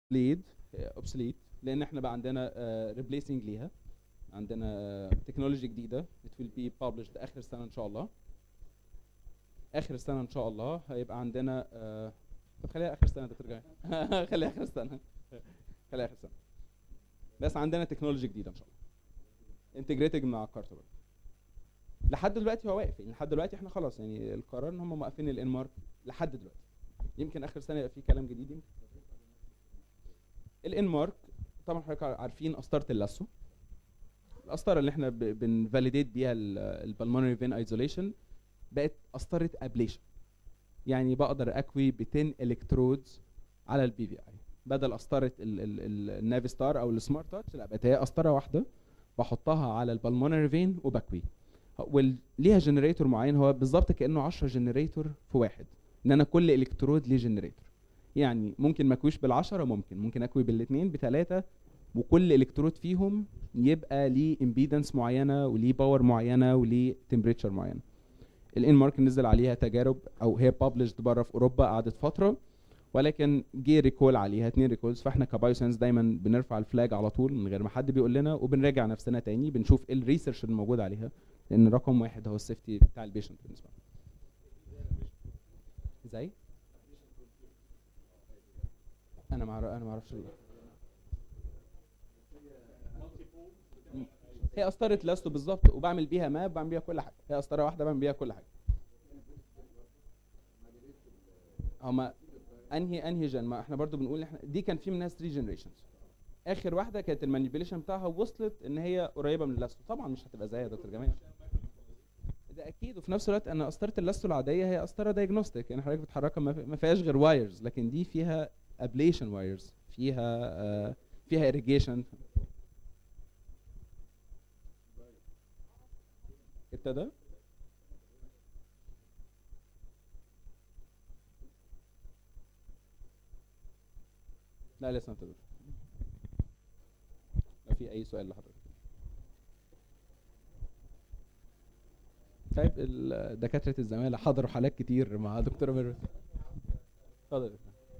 ليد اوبسليت لان احنا بقى عندنا ريبليسنج ليها عندنا تكنولوجي جديده it will be published اخر السنه ان شاء الله اخر السنه ان شاء الله هيبقى عندنا آه، طب خليها اخر السنه يا دكتور جمال خليها اخر السنه خليها اخر السنه بس عندنا تكنولوجي جديده ان شاء الله انتجريتنج مع الكارت برضه لحد دلوقتي هو واقف يعني لحد دلوقتي احنا خلاص يعني القرار ان هم موقفين الان مارك لحد دلوقتي يمكن اخر سنه يبقى في كلام جديد يمكن الان مارك طبعا حضرتك عارفين قسطره اللاسو القسطره اللي احنا بنفاليديت بيها البلمونري فين ايزوليشن بقت قسطره ابليشن يعني بقدر اكوي ب 10 الكترودز على البي في اي بدل قسطره النافي ستار او السمارت تاتش لا بقت هي قسطره واحده بحطها على البلمونري فين وبكوي وليها جنريتور معين هو بالظبط كانه 10 جنريتور في واحد ان انا كل الكترود ليه جنريتور يعني ممكن ما اكويش بالعشرة ممكن ممكن اكوي بالاثنين بثلاثة وكل الكترود فيهم يبقى ليه امبيدنس معينه وليه باور معينه وليه تمبريتشر معينه الان مارك نزل عليها تجارب او هي بابلشد بره في اوروبا قعدت فتره ولكن جه ريكول عليها اتنين ريكولز فاحنا كبايوسنس دايما بنرفع الفلاج على طول من غير ما حد بيقول لنا وبنراجع نفسنا تاني بنشوف ايه الريسيرش اللي موجود عليها لان رقم واحد هو السيفتي بتاع البيشنت بالنسبه لنا ازاي انا ما انا ما اعرفش هي قسطره لاستو بالظبط وبعمل بيها ماب بعمل بيها كل حاجه هي قسطره واحده بعمل بيها كل حاجه هما انهي انهي جن ما احنا برضو بنقول احنا دي كان في منها 3 جنريشنز اخر واحده كانت المانيبيوليشن بتاعها وصلت ان هي قريبه من اللاستو طبعا مش هتبقى زيها يا دكتور جمال ده اكيد وفي نفس الوقت ان قسطره اللاستو العاديه هي قسطره دايجنوستيك يعني حضرتك بتحركها ما فيهاش غير وايرز لكن دي فيها ابليشن وايرز فيها آه فيها irrigation ابتدى لا لسه ما ابتدوش لو في اي سؤال لحضرتك طيب دكاتره الزماله حضروا حالات كتير مع دكتوره ميرفت اتفضل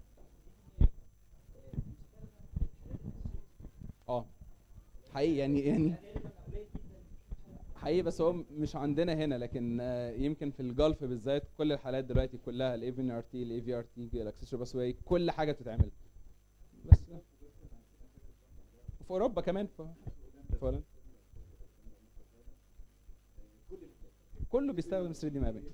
اه حقيقي يعني يعني حقيقي بس هو مش عندنا هنا لكن يمكن في الجلف بالذات كل الحالات دلوقتي كلها الاي في ار تي الاي في ار تي الاكسسوار باس واي كل حاجه بتتعمل بس وفي اوروبا كمان في هولندا كله بيستخدم 3 دي مابينج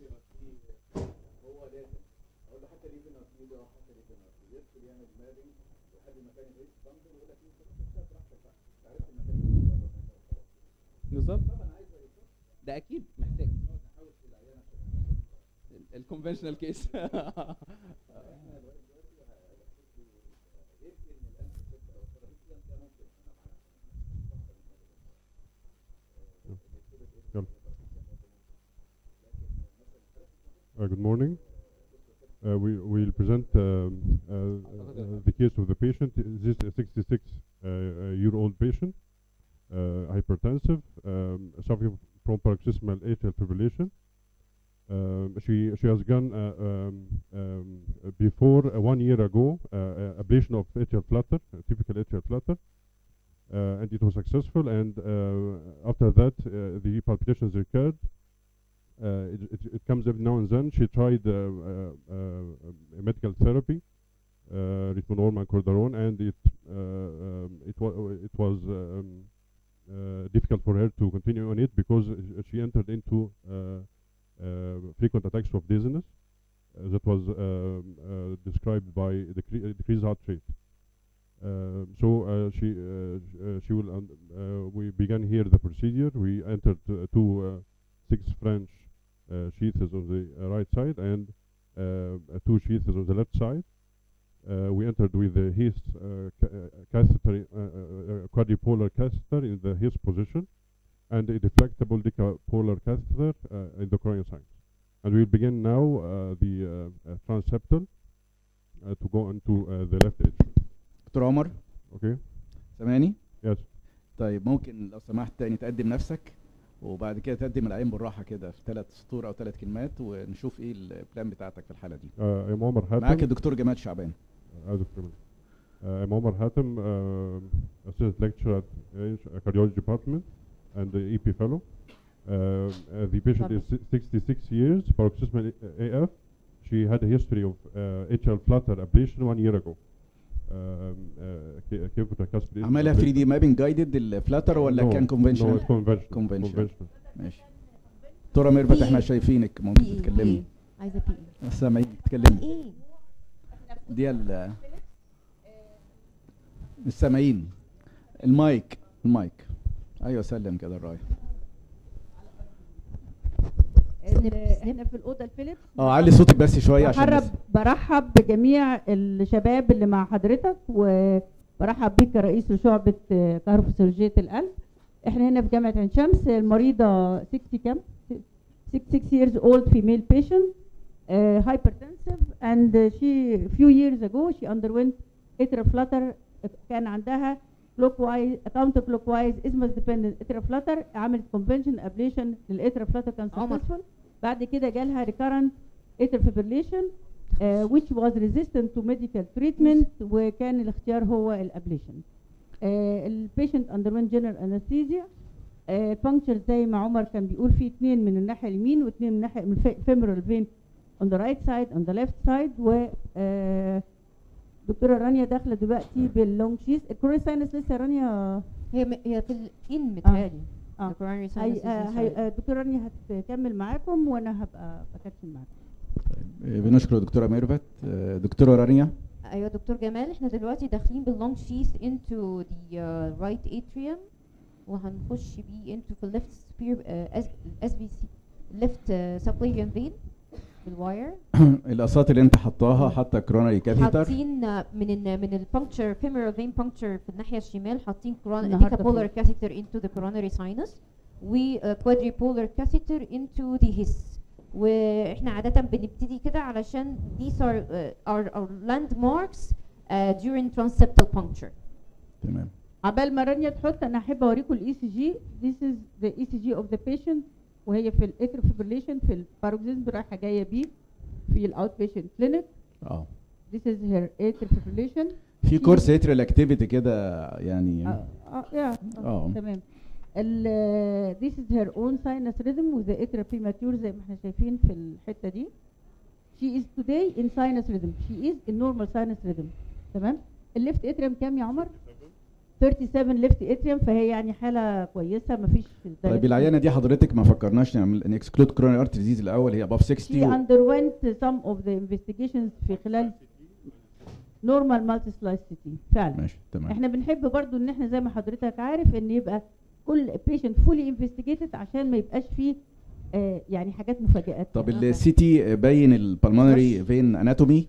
بالظبط ده اكيد محتاج الكونفشنال كيس Uh, good morning. Uh, we will present um, uh, uh, the case of the patient. This is a 66 uh, uh, year old patient, uh, hypertensive, um, suffering from paroxysmal atrial fibrillation. Um, she she has gone uh, um, um, before uh, one year ago uh, uh, ablation of atrial flutter, uh, typical atrial flutter, uh, and it was successful. And uh, after that, uh, the palpitations recurred. Uh, it, it, it comes every now and then. She tried uh, uh, uh, medical therapy, uh, ritmonorm and cordarone, and it uh, um, it, wa- it was um, uh, difficult for her to continue on it because uh, she entered into uh, uh, frequent attacks of dizziness uh, that was um, uh, described by decre- uh, decreased heart rate. Um, so uh, she uh, sh- uh, she will un- uh, we began here the procedure. We entered uh, two uh, six French uh, sheaths on the uh, right side and uh, uh, two sheaths on the left side. Uh, we entered with the His uh, ca- uh, catheter, uh, uh, uh, quadripolar catheter in the His position, and a deflectable decapolar catheter uh, in the coronary signs. And we'll begin now uh, the uh, uh, transeptal uh, to go into uh, the left edge. دكتور عمر Okay? سامعني Yes. طيب ممكن لو سمحت تاني تقدم نفسك وبعد كده تقدم العين بالراحه كده في ثلاث سطور او ثلاث كلمات ونشوف ايه البلان بتاعتك في الحاله دي Uh, I'm Omar Hatem. معاك الدكتور جمال شعبان Uh, Dr. Malik. Uh, I'm Omar Hatem, uh, assistant lecturer at uh, cardiology department and the EP fellow. Uh, uh, the patient is si- 66 years, paroxysmal A- AF. She had a history of uh, atrial flutter ablation one year ago. Um, uh, ca- came for tricuspid عملها 3 دي مابنج جايدد الفلاتر ولا No, كان No, كونفنشنال it's conventional. Conventional. conventional. ماشي دكتوره ميرفت احنا PE. شايفينك ممكن بي تتكلمي ايه عايزه بي ايه سامعينك تتكلمي ايه دي ال مش سامعين المايك المايك ايوه سلم كده الرايه سنب- احنا في الاوضه الفيليبس اه علي صوتك بس شويه عشان برحب بس. برحب بجميع الشباب اللي مع حضرتك وبرحب بيك كرئيس لشعبة آه، كهروفسيولوجية القلب احنا هنا في جامعة عين شمس المريضة 60 كام 66 years old female patient uh, hypertensive and uh, she few years ago she underwent atrial flutter كان عندها clockwise counter clockwise isthmus dependent atrial flutter عملت convention ablation للاترال flutter كان عمر. successful بعد كده جالها recurrent atrial fibrillation uh, which was resistant to medical treatment وكان الاختيار هو الابليشن البيشنت underwent general anesthesia uh, puncture زي ما عمر كان بيقول في اثنين من الناحيه اليمين واثنين من الناحيه من femoral vein on the right side on the left side و uh, دكتوره رانيا داخله دلوقتي باللونج شيز الكوري ساينس لسه رانيا هي م- هي في الان متهيألي اه The coronary sinus هي is آه، inside. هي آه، دكتوره رانيا هتكمل معاكم وانا هبقى بكتشن معاكم آه، بنشكر دكتوره ميرفت آه، دكتوره رانيا ايوه دكتور جمال احنا دلوقتي داخلين باللونج شيث into the uh, right atrium وهنخش بيه into في left spear uh, SBC left uh, subclavian vein بالواير القصات اللي انت حطاها حاطه كرونري كاثيتر حاطين آه، من ال من البنكتشر femoral vein puncture في الناحيه الشمال حاطين النهاردة decapolar catheter into the coronary sinus و uh, quadripolar catheter into the his واحنا عاده بنبتدي كده علشان these are uh, our, our landmarks uh, during transeptal puncture تمام عبال ما رانيا تحط انا احب اوريكم الاي سي جي this is the ECG of the patient وهي في الاتر fibrillation في الباروكسيزم رايحه جايه بيه في الاوت بيشنت كلينيك اه this is her atrial fibrillation في كورس اتريال اكتيفيتي كده يعني اه اه yeah. اه تمام ال this is her own sinus rhythm with the atrial premature زي ما احنا شايفين في الحته دي she is today in sinus rhythm she is in normal sinus rhythm تمام الليفت اتريم كام يا عمر 37 ليفت اتريم فهي يعني حاله كويسه مفيش طيب العيانه دي حضرتك ما فكرناش نعمل نكسكلود كرونري ارتري ديزيز الاول هي اباف she 60 و- underwent some of the investigations في خلال normal multi slice CT فعلا ماشي تمام احنا بنحب برضو ان احنا زي ما حضرتك عارف ان يبقى كل patient fully investigated عشان ما يبقاش فيه آه يعني حاجات مفاجآت طب يعني. السي تي باين البلمونري فين اناتومي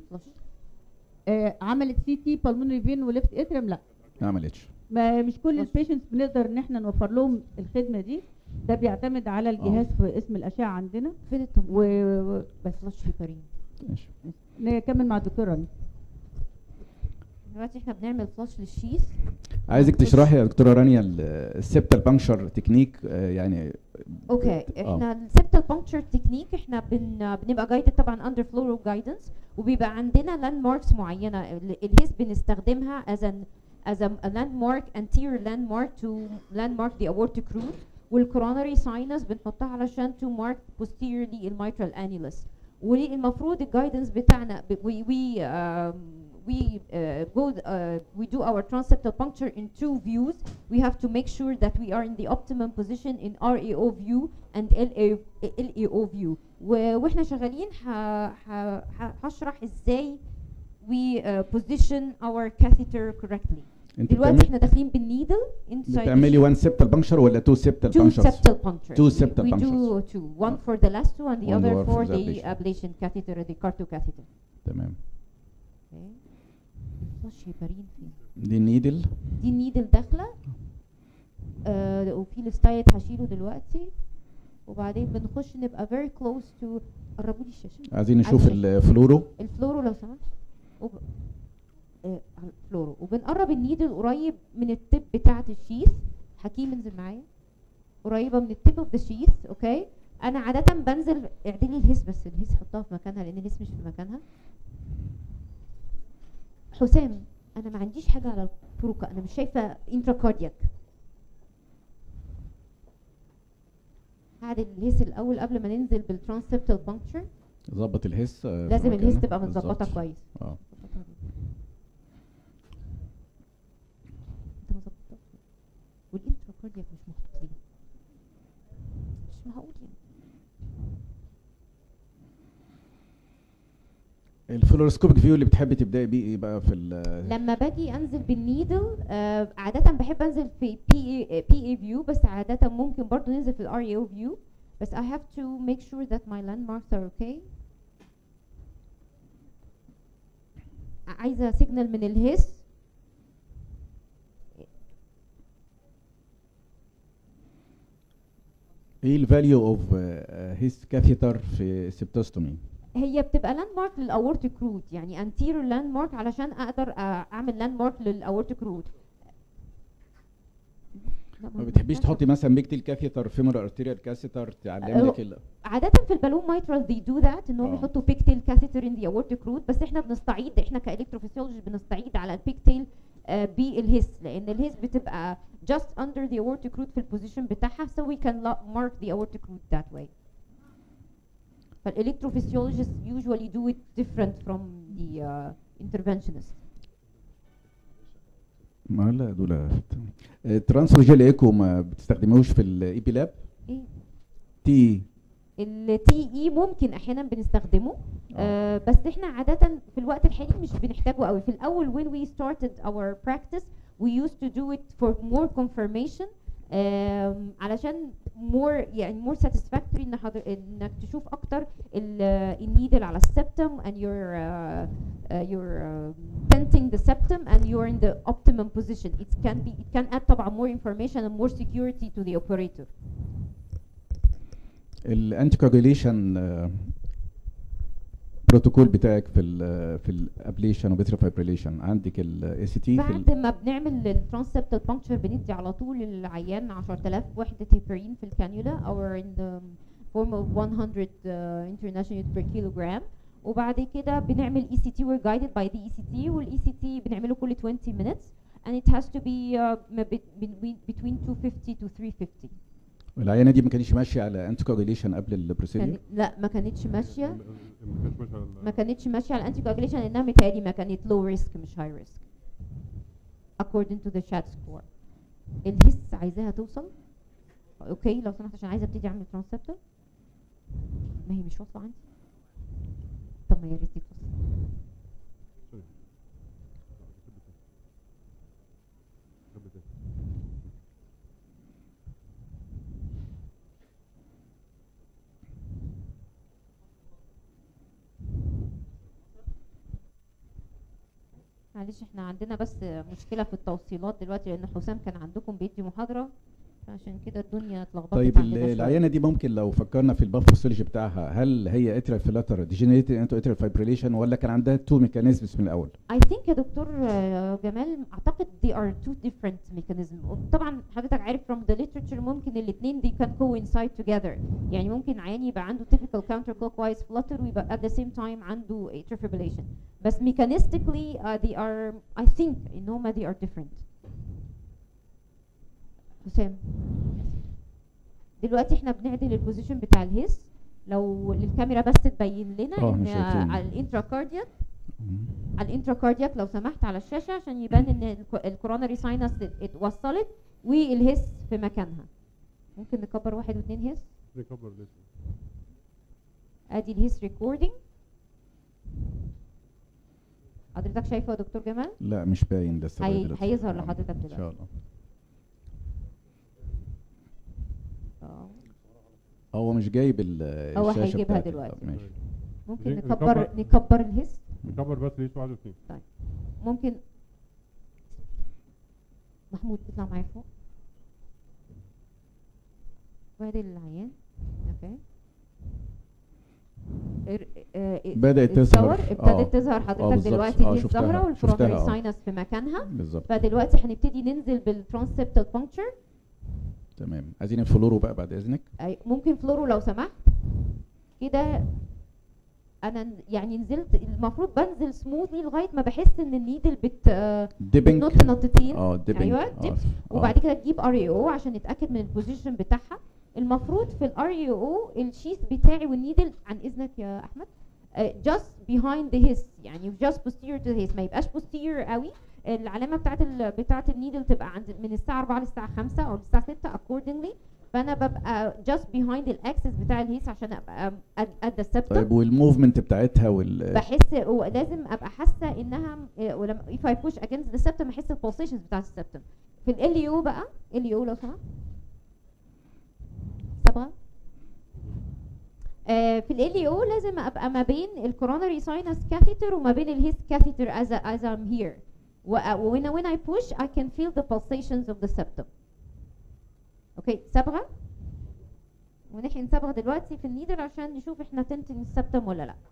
آه عملت سي تي بالمونري فين وليفت اتريم لا ما عملتش ما مش كل بص. البيشنتس بنقدر ان احنا نوفر لهم الخدمه دي ده بيعتمد على الجهاز في اسم الاشعه عندنا فين التمرين وبس فلاش هيبرين ماشي نكمل مع الدكتوره رانيا دلوقتي احنا بنعمل فلاش للشيث عايزك تشرحي يا دكتوره رانيا السبتال بانكشر تكنيك يعني اوكي آه. احنا السبتال بانكتشر تكنيك احنا بن بنبقى جايدد طبعا اندر فلورو جايدنس وبيبقى عندنا لاند ماركس معينه ال- الهيس بنستخدمها as an as a, a landmark anterior landmark to landmark the aortic root والcoronary sinus بنحطها علشان to mark posteriorly الميترال annulus والمفروض الجايدنس بتاعنا ب- we we um, we uh, go uh, we do our transeptal puncture in two views we have to make sure that we are in the optimum position in RAO view and LA, LAO view و- واحنا شغالين ه- ه- ه- هشرح ازاي we uh, position our catheter correctly انت دلوقتي بتعملي احنا داخلين بالنيدل inside the بتعملي وان سبتال بانكشر ولا تو سبتال two بانكشرز septal punctures. Two We- septal we do punctures. two, one for the lasto and the One other more for for the the ablation. ablation catheter, the carto catheter. تمام Okay. الفلاش هيبرين فين؟ دي النيدل دي النيدل داخله آه وفي الستايت هشيله دلوقتي وبعدين بنخش نبقى very close to قربوا لي الشاشه عايزين نشوف عايزة- الفلورو الفلورو لو سمحت وب... آه على الفلورو وبنقرب النيدل قريب من التب بتاعه الشيث حكيم انزل معايا قريبه من التب اوف ذا شيث اوكي انا عاده بنزل اعدلي الهيس بس الهيس حطها في مكانها لان الهيس مش في مكانها حسام انا ما عنديش حاجه على الفروقه انا مش شايفه انتراكاردياك هعدل الهيس الاول قبل ما ننزل بالترانسبتال بانكتشر ظبط الهس آه، في لازم مكانه. الهيس تبقى بالظبط. متظبطه كويس اه انت ما ظبطتهاش والانتراكاردياك مش محطوط ليه مش معقول يعني الفلوروسكوبيك فيو اللي بتحبي تبداي بيه ايه بقى في ال لما باجي انزل بالنيدل آه عاده بحب انزل في بي اي بي اي فيو بس عاده ممكن برضو ننزل في الار اي او فيو بس I have to make sure that my landmarks are okay عايزه سيجنال من الهيس ايه الفاليو اوف هيس كاثيتر في سيبتوستومي هي بتبقى لاند مارك للاورتيك روت يعني انتيريور لاند مارك علشان اقدر آه، اعمل لاند مارك للاورتيك روت ما بتحبيش تحطي مثلا بيكتل كاثيتر فيمور ارتيريال كاثيتر تعلم لك ال- عادة في البالون مايترال they do that انهم آه. يحطوا بيكتيل كاثيتر in the aortic root بس احنا بنستعيد احنا كالكتروفيسيولوجي بنستعيد على البيكتيل آه بالهيس لان الهيس بتبقى just under the aortic root في البوزيشن بتاعها so we can lo- mark the aortic root that way. فالالكتروفيسيولوجيست usually do it different from the uh, interventionist. ما لا دول الترانسفيرجيال ايكو ما بتستخدموش في الاي بي لاب ايه تي التي اي ممكن احيانا بنستخدمه آه بس احنا عادة في الوقت الحالي مش بنحتاجه قوي في الاول when we started our practice we used to do it for more confirmation آم، علشان more يعني more satisfactory ان حضر انك تشوف اكتر النيدل على السبتم and you're uh, uh, you're uh, tenting the septum and you're in the optimum position it can be it can add طبعا more information and more security to the operator الانتي كواجوليشن بروتوكول بتاعك في ال في الابليشن وبيتري فايبريليشن عندك الاي سي تي بعد ما بنعمل الترانسبتال بانكتشر بندي على طول للعيان 10000 وحده هيبرين في الكانيولا or in the form of 100 uh, international unit per kilogram وبعد كده بنعمل اي سي تي we're guided by the ECT والاي سي تي بنعمله كل 20 minutes and it has to be uh, ما بت- between between 250 to 350 العيانه دي ما كانتش ماشيه على انتي كواجوليشن قبل البروسيدور كان لا ما كانتش ماشيه ما كانش ماشي على- ما كانتش ماشيه على الانتي كواجوليشن لانها متهيألي ما كانت low risk مش high risk according to the chat score الهس عايزاها توصل اوكي لو سمحت عشان عايزه ابتدي اعمل ترانسبتر ما هي مش واصله عندي طب ما يا ريت توصل معلش احنا عندنا بس مشكله في التوصيلات دلوقتي لان حسام كان عندكم بيدي محاضره فعشان كده الدنيا اتلخبطت طيب عندنا ال- شوية. العيانه دي ممكن لو فكرنا في الباثوفيسيولوجي بتاعها هل هي اتريال فلاتر ديجنريتد انتو اتريال فايبريليشن ولا كان عندها تو ميكانيزمز من الاول؟ I think يا دكتور آه، جمال اعتقد they are two different mechanisms طبعا حضرتك عارف from the literature ممكن الاثنين they can coincide together يعني ممكن عيان يبقى عنده typical counterclockwise flutter ويبقى at the same time عنده atrial fibrillation بس mechanistically uh, they are I think ان هما they are different حسام دلوقتي احنا بنعدل البوزيشن بتاع الهيس لو للكاميرا بس تبين لنا اه، ان مش شايفين. على الانتراكاردياك على الانتراكاردياك لو سمحت على الشاشه عشان يبان ان الكوروناري ساينس اتوصلت والهيس في مكانها ممكن نكبر واحد واثنين هيس نكبر الاسم. ادي الهيس ريكوردنج حضرتك شايفه يا دكتور جمال لا مش باين لسه لغاية هي- دلوقتي. هيظهر آه، لحضرتك ان دلوقتي. شاء الله اه هو مش جايب ال- هو الشاشه هيجيبها بتاعتك. دلوقتي. طب ماشي ممكن دي نكبر نكبر- نكبر الهيس نكبر بس ليش واحد واثنين ممكن محمود اطلع معايا فوق وادي العيان اوكي ار- آه، بدأت الصور تظهر. ابتدت آه. تظهر آه، حضرتك بالظبط. دلوقتي آه، دي شفتها. الظاهره شفتها، والكورونري آه. ساينس في مكانها بالظبط فدلوقتي هنبتدي ننزل بالترانسبتال بانكتشر تمام عايزين الفلورو بقى بعد اذنك ممكن فلورو لو سمحت كده انا ن- يعني نزلت المفروض بنزل سموثلي لغايه ما بحس ان النيدل بت آه، ديبنج بتنط نطتين اه ديبنج أيوة، dip. وبعد كده تجيب ار اي او عشان نتاكد من البوزيشن بتاعها المفروض في الار اي او الشيث بتاعي والنيدل عن اذنك يا احمد just behind the his يعني just posterior to the his ما يبقاش posterior قوي العلامه بتاعت ال بتاعت النيدل تبقى عند من الساعه 4 للساعه 5 او للساعه 6 accordingly فانا ببقى just behind الاكسس بتاع الهيس عشان ابقى at, at the septum طيب والموفمنت بتاعتها وال بحس ولازم ابقى حاسه انها م- ولما if I push against the septum احس البulsations بتاعت السبتم في ال يو بقى ال يو لو سمحت صبغه آه في ال يو لازم ابقى ما بين الكوروناري ساينس كاثيتر وما بين الهيس كاثيتر as a- as I'm here و when when I push I can feel the pulsations of the septum اوكي صبغه ونحن صبغه دلوقتي في النيدل عشان نشوف احنا تنتن السبتم ولا لا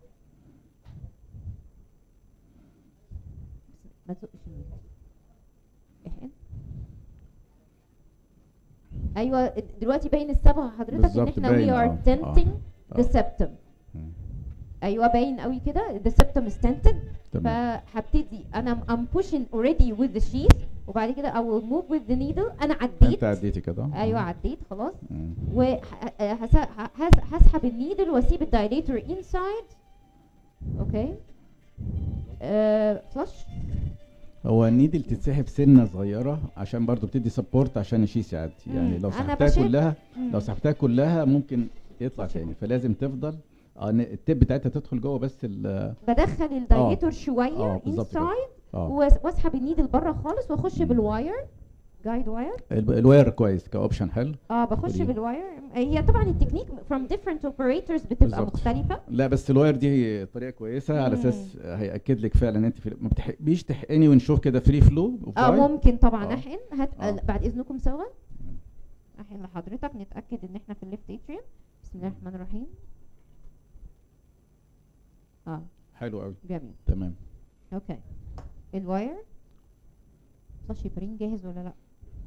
ما تزقش النيدل احقن ايوه دلوقتي باين الصبغه حضرتك ان بالظبط احنا باين، we are آه، denting آه. the septum مم. ايوه باين قوي كده the septum is dented تمام فهبتدي انا I'm pushing already with the sheath وبعد كده I will move with the needle انا عديت انت عديتي كده ايوه عديت خلاص مم. وهسحب النيدل واسيب الدايليتور انسايد اوكي فلاش هو النيدل تتسحب سنه صغيره عشان برضو بتدي سبورت عشان الشيس يعدي يعني مم. لو أنا سحبتها بشيل- كلها لو سحبتها كلها ممكن يطلع تاني فلازم تفضل اه ن- التب بتاعتها تدخل جوه بس ال بدخل الدايليتور شويه آه، بالظبط كده. انسايد اه واسحب النيدل بره خالص واخش مم. بالواير جايد واير الب- الواير كويس كاوبشن حلو اه بخش ودي. بالواير هي طبعا التكنيك from different operators بتبقى بالظبط. مختلفه لا بس الواير دي طريقه كويسه على مم. اساس هياكد لك فعلا ان انت في ما بتحبيش تحقني ونشوف كده فري فلو اه ممكن طبعا آه. احقن هات آه. آه. بعد اذنكم سوا احقن لحضرتك نتاكد ان احنا في الليفت اتريوم بسم الله الرحمن الرحيم اه حلو قوي جميل تمام اوكي الواير فلاش برين جاهز ولا لا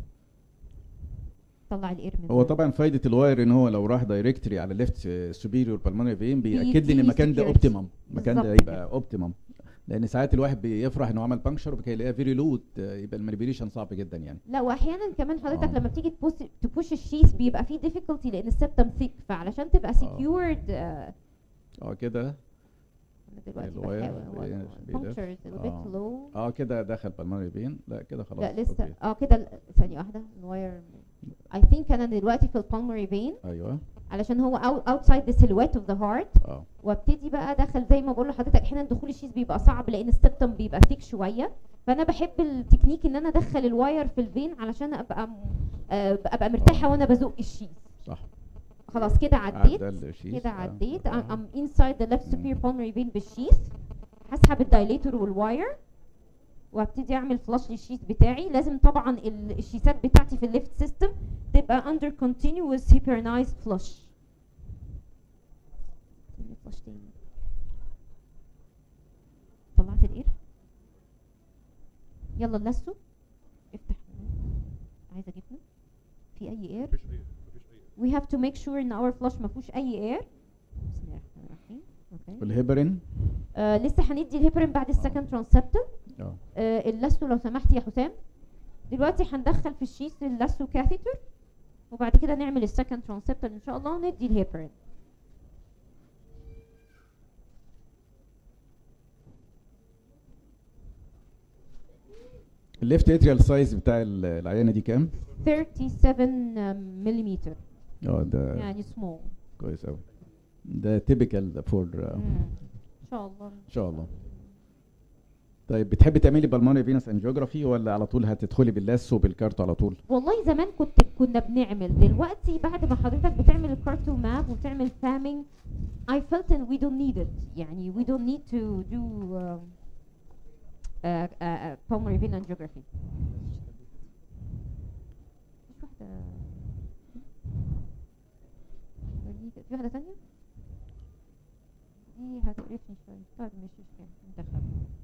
طلع الاير من هو جوه. طبعا فايده الواير ان هو لو راح دايركتري على ليفت سوبيريور بالمونري فين بياكد لي ان بيديني المكان ده security. اوبتيمم المكان ده بالظبط يبقى اوبتيمم لان ساعات الواحد بيفرح انه عمل بانكشر وبكده يلاقيها فيري لود يبقى المانيبيوليشن صعب جدا يعني لا واحيانا كمان حضرتك آه. لما بتيجي تبوش تبوش الشيث بيبقى فيه difficulty لان السبتم ثيك فعلشان تبقى secured آه اه كده أنا دلوقتي الواير بحاول بي- puncture is a little آه. bit low اه كده دخل بالمونري فين لا كده خلاص لا لسه أوكي. اه كده ال- ثانية واحدة الواير I think انا دلوقتي في البالمري فين ايوه علشان هو out- outside the silhouette of the heart اه وابتدي بقى ادخل زي ما بقول لحضرتك احيانا دخول الشيز بيبقى صعب لان السبتم بيبقى ثيك شويه فانا بحب التكنيك ان انا ادخل الواير في الفين علشان ابقى م- آه، ابقى مرتاحه وانا بزق الشيز صح خلاص كده عديت عدى الشيس كده آه. عديت آه. I'm I'm inside the left مم. superior pulmonary vein بالشيث هسحب الدايليتور والواير وابتدي اعمل فلاش للشيث بتاعي لازم طبعا ال- الشيثات بتاعتي في الليفت سيستم تبقى under continuous hypernized flush فلاش تاني طلعت الاير يلا اللسو افتح عايزه جبنه في اي اير مفيش اي مفيش اي we have to make sure ان our flush ما فيهوش اي air بسم الله الرحمن الرحيم اوكي والهيبرين آه لسه هندي الهيبرين بعد السكند ترانسبتر اه آه اللاسو لو سمحت يا حسام دلوقتي هندخل في الشيس اللاسو كاثيتر وبعد كده نعمل السكند ترانسبتر ان شاء الله وندي الهيبرين الليفت اتريال سايز بتاع ال- العيانه دي كام 37 ملم اه ده يعني سمول كويس قوي ده تيبيكال فور ان شاء الله ان شاء الله طيب بتحبي تعملي بالمونري فينس انجيوجرافي ولا على طول هتدخلي باللاسو بالكارت على طول والله زمان كنت كنا بنعمل دلوقتي بعد ما حضرتك بتعمل الكارتو ماب وبتعمل فامينج I felt that we don't need it يعني we don't need to do um, uh, uh, uh, pulmonary vein angiography مش واحدة وريني- في واحدة تانية دي هتقرفني شوية طيب مش مشكلة ندخلها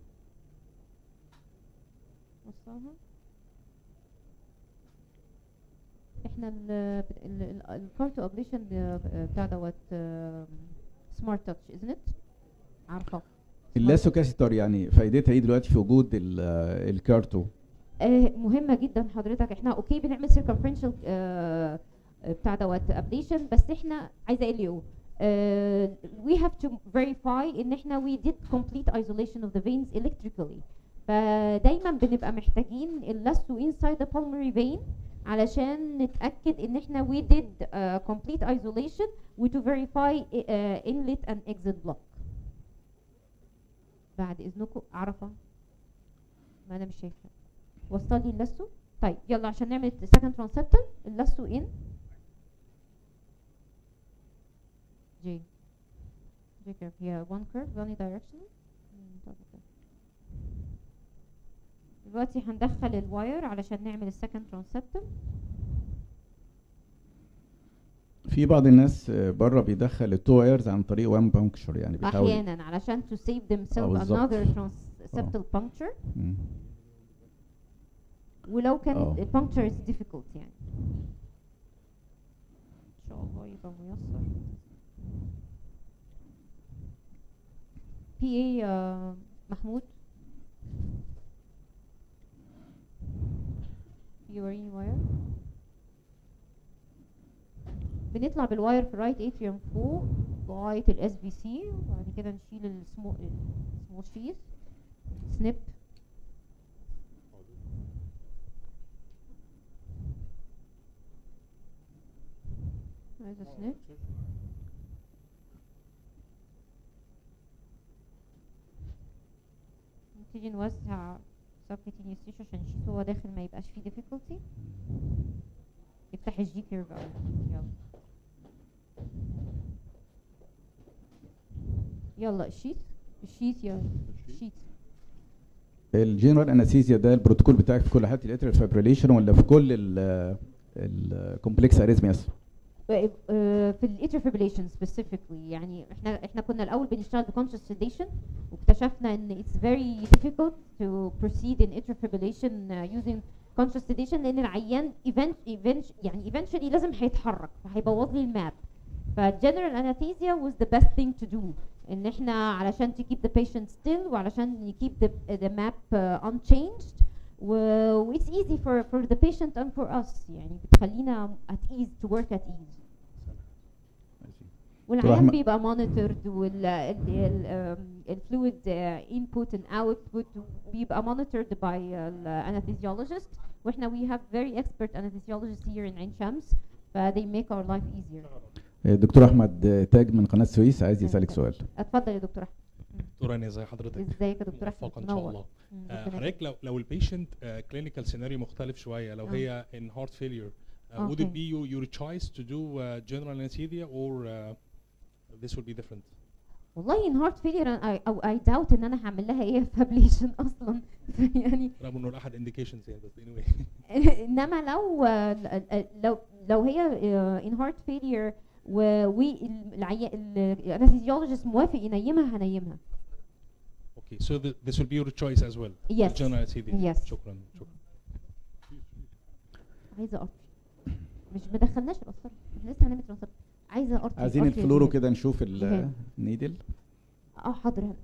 نصها احنا ال الكارتو ابليشن بتاع دوت سمارت تاتش isn't it عارفه اللاسو كاسيتور يعني فايدتها ايه دلوقتي في وجود ال- آه، الكارتو آه، مهمه جدا حضرتك احنا اوكي بنعمل سيركمفرنشال بتاع دوت ابليشن بس احنا عايزه اقول ايه we have to verify ان احنا we did complete isolation of the veins electrically فدايما بنبقى محتاجين اللاسو inside the pulmonary vein علشان نتاكد ان احنا we did uh, complete isolation و to verify uh, inlet and exit block بعد اذنكم عرفه ما انا مش شايفه وصل لي اللاسو طيب يلا عشان نعمل second transeptal اللاسو in J J curve هي one curve unidirectional مم، طب أوكي. دلوقتي هندخل الواير علشان نعمل السكند ترانسبتم في بعض الناس آه، بره بيدخل التو وايرز عن طريق وان بانكشر يعني بيحاول احيانا علشان to save آه، themselves بالظبط. another transeptal puncture مم. ولو كان آه. البانكتشر is difficult يعني ان شاء الله يبقى ميسر بي اي آه، محمود يوريني واير بنطلع بالواير في الرايت اتريوم فوق لغايه الاس بي سي وبعد كده نشيل السمو السمول شيث سنيب عايزة سنيب نبتدي نوزع subcutaneous tissue عشان الشيث هو داخل ما يبقاش فيه difficulty افتح الجي كيرف اول يلا يلا الشيث الشيث يلا الشيث الجنرال انستيزيا ده البروتوكول بتاعك في كل حالات الاتريال فابريليشن ولا في كل الكومبلكس اريزمياس آه، في الاتر fibrillation specifically يعني احنا احنا كنا الاول بنشتغل بconscious sedation واكتشفنا ان it's very difficult to proceed in atrial fibrillation uh, using conscious sedation لان العيان event, event يعني eventually لازم هيتحرك فهيبوظ لي الماب فالجنرال anesthesia was the best thing to do ان احنا علشان to keep the patient still وعلشان keep the, the map uh, unchanged و و it's easy for for the patient and for us يعني بتخلينا at ease to work at ease والعيان أحمد. بيبقى monitored وال ال- ال- um, الفلويد uh, input and output بيبقى monitored by ال anesthesiologist واحنا we have very expert anesthesiologists here in عين شمس ف they make our life easier الدكتور احمد تاج من قناه السويس عايز يسالك سؤال اتفضل يا دكتور احمد دكتور انا ازي حضرتك ازيك يا دكتور احمد موفقة ان شاء منور. الله مم، آه، ربنا حضرتك لو لو البيشنت كلينيكال سيناريو مختلف شويه لو آه. هي in heart failure uh, would Okay. it be your, your choice to do uh, general anesthesia or uh, this would be different والله ان هارت فيلير او اي داوت ان انا هعمل لها ايه فابليشن اصلا يعني رغم انه احد indications يعني بس anyway انما لو لو لو هي ان هارت فيلير والانستيزيولوجيست موافق ينيمها هنيمها okay so th this will be your choice as well Yes. general anesthesia Yes. شكرا شكرا عايزه ارتي مش ما دخلناش القسطره احنا لسه هنعمل ترانسفير عايزه ارتي عايزين أرتي الفلورو الجهاز. كده نشوف جهاز. النيدل اه حاضر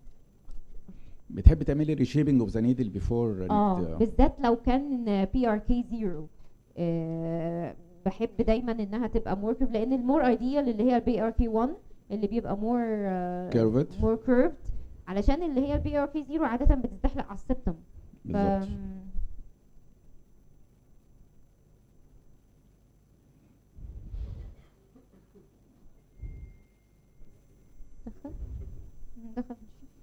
بتحب تعملي ريشيبنج اوف ذا نيدل بيفور اه بالذات لو كان بي ار كي زيرو بحب دايما انها تبقى مور كيرف لان المور ايديال اللي هي البي ار كي 1 اللي بيبقى مور Curved. مور كيرفد علشان اللي هي البي ار كي زيرو عاده بتزحلق على السبتم بالظبط دخل دخل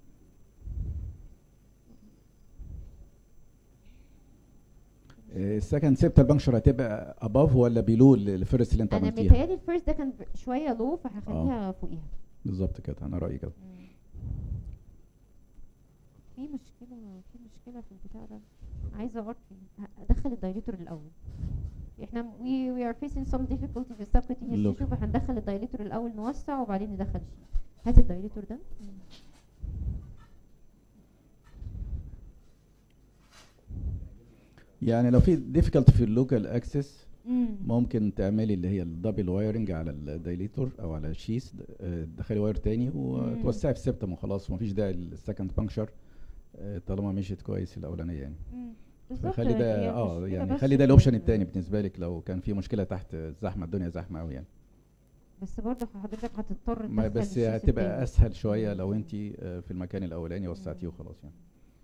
السكند سيبتال بانكشر هتبقى اباف ولا بيلو الفيرست اللي انت انا عملتيها متهيألي الفيرست ده كان شويه لو فهخليها فوقيها بالظبط كده انا رايي كده في مشكله في مشكله في البتاع ده عايزه ارتي ادخل الدايليتور الاول احنا we, we are facing some difficulty في السبكوتينيوس Look. تيشو فهندخل الدايليتور الاول نوسع وبعدين ندخل شيء هات الدايليتور ده يعني لو في ديفيكالت في اللوكال اكسس مم. ممكن تعملي اللي هي الدبل وايرنج على الدايليتور او على الشيس د- آه، تدخلي واير تاني وتوسعي في السبتم وخلاص ومفيش داعي للسكند بانكشر طالما مشيت كويس الاولانيه يعني مم. بالظبط فخلي هي ده اه مشكلة يعني بس خلي ده في الاوبشن ال- التاني بالنسبه لك لو كان في مشكله تحت زحمه الدنيا زحمه قوي يعني بس برضه حضرتك هتضطر ما تدخل بس الشيش هتبقى التاني. اسهل شويه لو انت في المكان الاولاني وسعتيه وخلاص يعني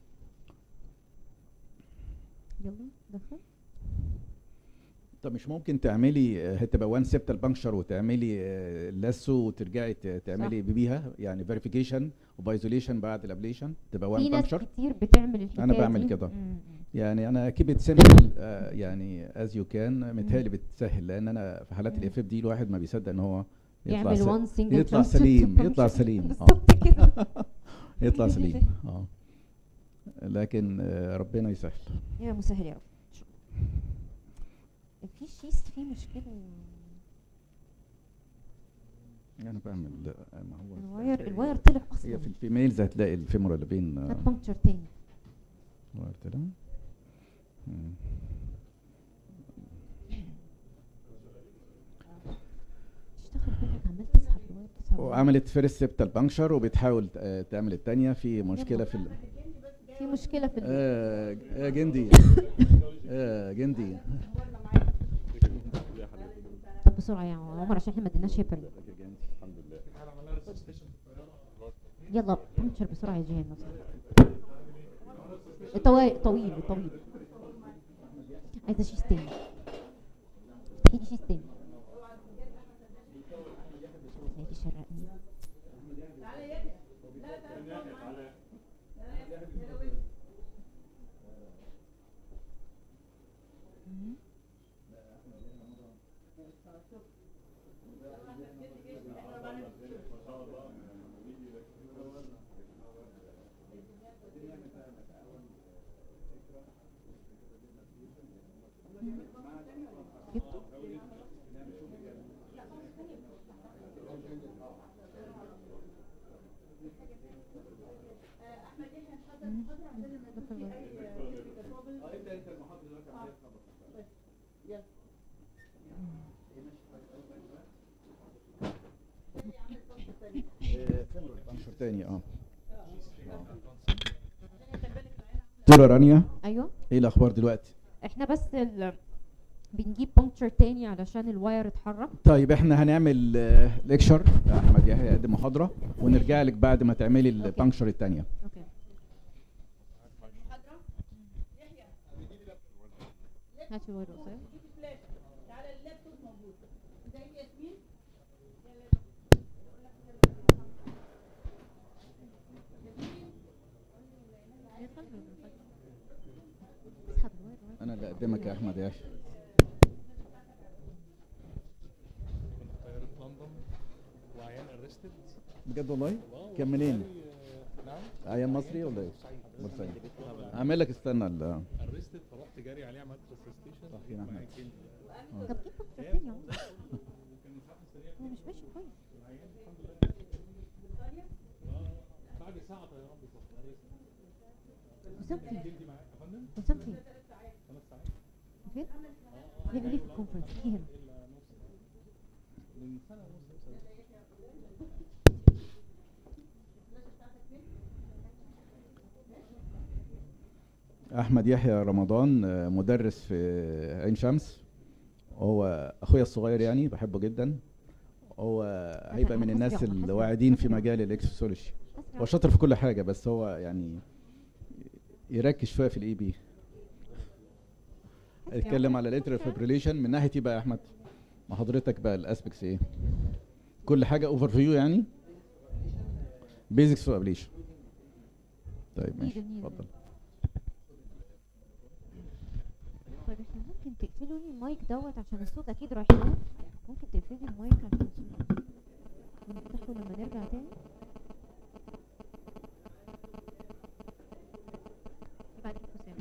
يلا دخل طب مش ممكن تعملي آه، هتبقى وان سبتال بانكشر وتعملي آه، لاسو وترجعي ت- تعملي بيها يعني فيريفيكيشن وبايزوليشن بعد الابليشن تبقى في وان ناس بانكشر كتير بتعمل الحكايه أنا بعمل دي. كده. مم. مم. يعني انا كيب ات سيمبل يعني از يو كان متهيألي بتسهل لان انا في حالات مم. الاف دي الواحد ما بيصدق ان هو يطلع يعمل س- وان سنجل يطلع سليم يطلع سليم آه. بالظبط كده يطلع سليم اه لكن آه، ربنا يسهل يا مسهل يا رب إن شاء الله. في شيس في مشكله انا بعمل آه، ما هو الواير الواير طلع اصلا هي في الفيميلز هتلاقي الفيمورال اللي بين هات آه، بانكتشر تاني واير طلع. مم. اشتغل بالك عمال تسحب الواير تسحب الواير. وعملت فيرست سبتال بانكشر وبتحاول آه، تعمل الثانيه في مشكله في ال... في مشكله في ال- آه يا جندي آه جندي طب بسرعه يا عمر عشان احنا ما اديناش هيبر يلا بانكتشر بسرعه يا جيهان لو سمحت. طويل طويل طويل عايزه شيس تاني افتحي لي شيس تاني هي دي شرقني جبته بانكشر تاني اه دكتوره رانيا ايوه ايه الاخبار دلوقتي احنا بس ال... بنجيب بانكتشر تاني علشان الواير اتحرك طيب احنا هنعمل ليكشر احمد يحيى يقدم محاضره ونرجع لك بعد ما تعملي البانكشر الثانيه اوكي هاتي الواير قصير اسحب الواير الواير. انا اللي اقدمك يا احمد يحيى كنت في طياره لندن وعيان ارستد بجد والله كان منين نعم عيان مصري ولا ايه بورسعيد اعمل لك استنى ال- ارستد فرحت جاري عليه عملت ريسستيشن صح كده أحمد. طب جيب بانكتشر تاني يا عمر هو مش ماشي كويس بعد ساعه طيران بالظبط وسام فين جلدي معايا يا فندم وسام فين خمس ساعات فين بيعمل ايه في الكونفرنس ايه هنا الا نص من سنه ونص سنة. احمد يحيى رمضان آه، مدرس في عين شمس هو اخويا الصغير يعني بحبه جدا هو هيبقى من الناس حسبي الله، حسبي الواعدين في الله. مجال الاكسسولوجي أسرع. هو شاطر في كل حاجه بس هو يعني يركز شويه في الاي بي اتكلم على الانتر فيبريليشن من ناحيه بقى يا احمد ما حضرتك بقى الاسبكس ايه كل حاجه اوفر فيو يعني بيزكس في ابليشن طيب ماشي جميل. اتفضل طيب احنا ممكن تقفلوا لي المايك دوت عشان الصوت اكيد رايح له ممكن تقفلي المايك عشان الصوت ونفتحه لما نرجع تاني بعدين حسام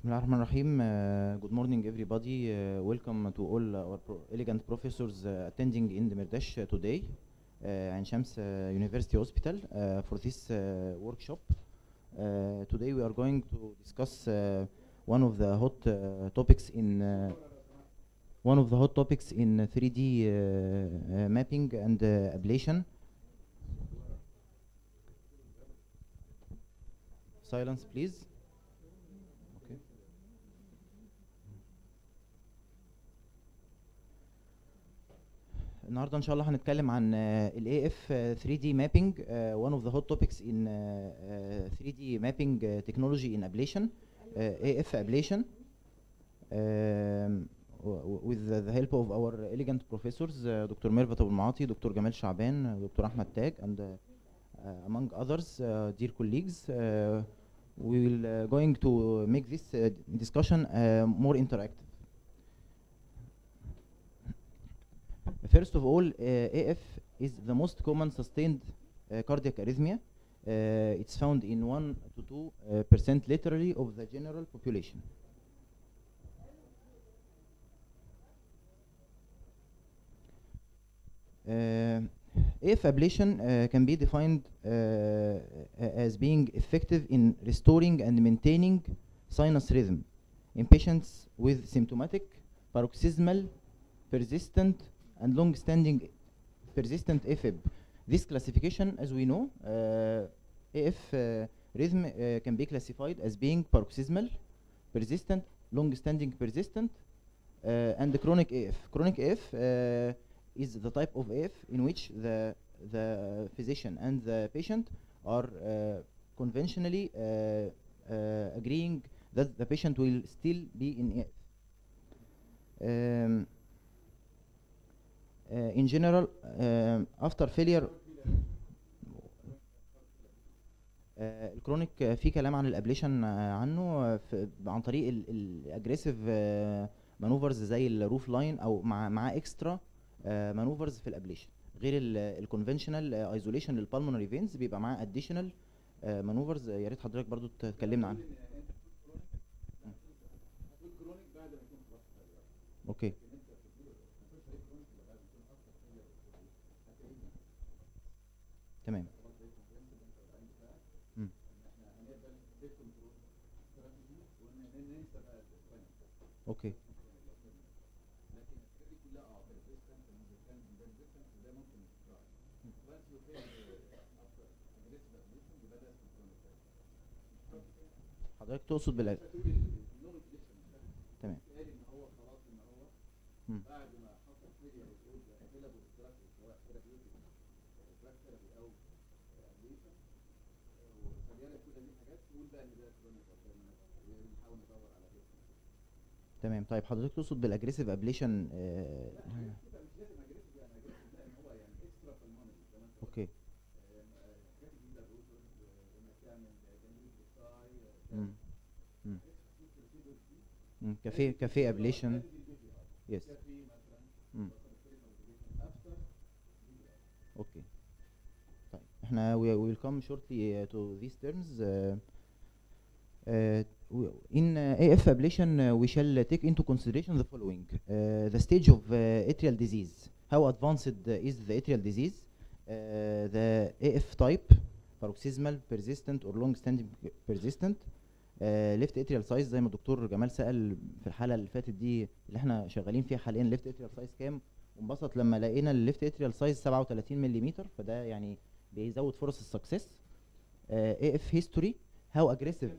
بسم الله الرحمن الرحيم uh, good morning everybody uh, welcome to all our pro elegant professors uh, attending in Demirdash uh, today uh, Ain Shams uh, University Hospital uh, for this uh, workshop uh, today we are going to discuss uh, one of the hot uh, topics in uh, one of the hot topics in 3D uh, uh, mapping and uh, ablation silence please okay النهارده ان شاء الله هنتكلم عن ال AF 3D mapping uh, one of the hot topics in uh, uh, 3D mapping uh, technology in ablation uh, AF ablation um, w- w- with the the help of our elegant professors uh, Dr. ميرفت ابو المعاطي دكتور جمال شعبان uh, دكتور احمد تاج and uh, uh, among others uh, dear colleagues uh, we will uh, going to make this uh, discussion uh, more interactive First of all, uh, AF is the most common sustained uh, cardiac arrhythmia. Uh, it's found in 1 to 2 uh, percent literally of the general population. Uh, AF ablation uh, can be defined uh, a- as being effective in restoring and maintaining sinus rhythm in patients with symptomatic paroxysmal persistent and long-standing persistent AFib. This classification, as we know, uh, AF uh, rhythm uh, can be classified as being paroxysmal, persistent, long-standing persistent, uh, and the chronic AF. Chronic AF uh, is the type of AF in which the the physician and the patient are uh, conventionally uh, uh, agreeing that the patient will still be in AF. Um, uh, in general, um, after failure آه، الكرونيك آه، في كلام عن الابليشن آه، عنه آه، في- عن طريق الاجريسيف مانوفرز زي الروف لاين او مع مع اكسترا مانوفرز في الابليشن غير الكونفنشنال ايزوليشن للبالمونري فينز بيبقى معاه اديشنال مانوفرز يا ريت حضرتك برضو تكلمنا عنها اوكي تمام مم. اوكي حضرتك تقصد بال تمام مم. تمام طيب حضرتك تقصد بالاجريسيف ابليشن اوكي مم. مم. مم. كافيه كافيه ابليشن يس مم. اوكي طيب احنا we will come shortly uh, to these terms uh, uh, w- in uh, AF ablation uh, we shall take into consideration the following uh, the stage of uh, atrial disease how advanced uh, is the atrial disease uh, the AF type paroxysmal persistent or long standing persistent ليفت اتريال سايز زي ما الدكتور جمال سأل في الحلقه اللي فاتت دي اللي احنا شغالين فيها حاليا ليفت اتريال سايز كام وانبسط لما لقينا الليفت اتريال سايز 37 ملم فده يعني بيزود فرص السكسس اي اف هيستوري هاو اجريسيف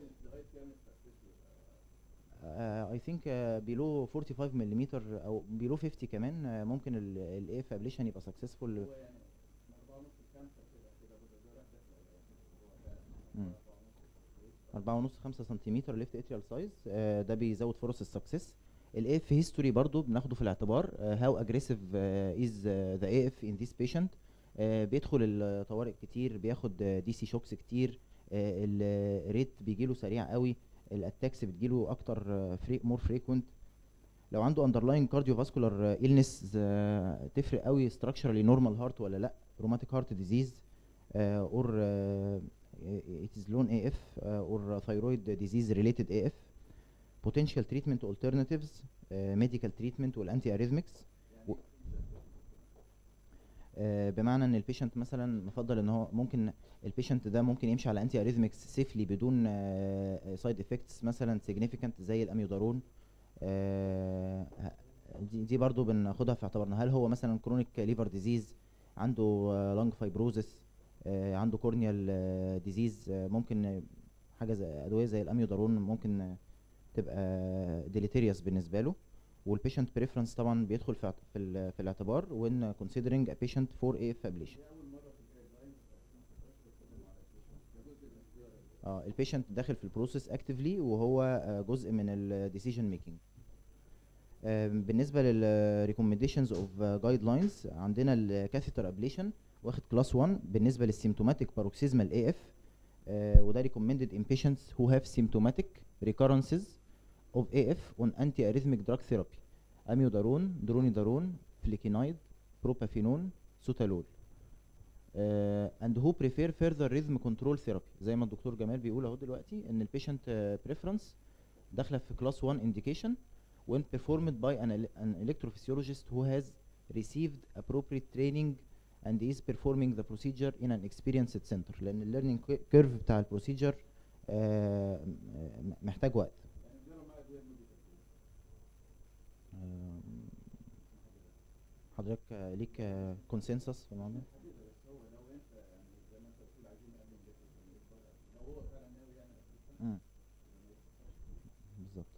اي ثينك بيلو 45 ملم او بيلو 50 كمان آه، ممكن الاي اف ابليشن يبقى سكسسفول أربعة ونص خمسة سنتيمتر ليفت اتريال سايز ده بيزود فرص السكسس الاي اف هيستوري برضو بناخده في الاعتبار هاو اجريسيف از ذا اي اف ان ذيس بيشنت بيدخل الطوارئ كتير بياخد دي سي شوكس كتير الريت بيجيله سريع قوي الاتاكس بتجيله اكتر مور فريكوينت لو عنده اندرلاين كارديوفاسكولار illness آه، تفرق قوي structurally normal heart ولا لا rheumatic heart disease آه، or آه، it is lone AF uh, or thyroid disease related AF potential treatment alternatives uh, medical treatment والانتي اريثمكس بمعنى ان البيشنت مثلا مفضل ان هو ممكن البيشنت ده ممكن يمشي على انتي اريثمكس سيفلي بدون سايد افكتس مثلا significant زي الاميودارون آه، دي دي برضو بناخدها في اعتبارنا هل هو مثلا كرونيك ليفر ديزيز عنده لانج فايبروزس عنده كورنيال ديزيز ممكن آه، حاجه زي ادويه زي الاميودارون ممكن آه، تبقى ديليتيريوس بالنسبه له والبيشنت بريفرنس طبعا بيدخل في اعت- في, ال- في الاعتبار when considering a patient for AF ablation اه البيشنت داخل في البروسيس اكتفلي وهو آه، جزء من الديسيجن ميكنج بالنسبه للريكومنديشنز اوف جايد لاينز عندنا الكاثيتر ابليشن واخد كلاس 1 بالنسبه للسيمتوماتيك باروكسيزمال اي اف وده recommended in patients who have symptomatic recurrences of AF on anti-arrhythmic drug therapy اميودارون درونيدارون فليكينايد بروبافينون سوتالول uh, and who prefer further rhythm control therapy زي ما الدكتور جمال بيقول اهو دلوقتي ان البيشنت بريفرنس داخله في كلاس 1 indication when performed by an, ele- an electrophysiologist who has received appropriate training and is performing the procedure in an experienced center لان الليرنينج كيرف بتاع البروسيجر محتاج وقت آم، حضرتك آه، ليك كونسنسس في الموضوع مم. بالظبط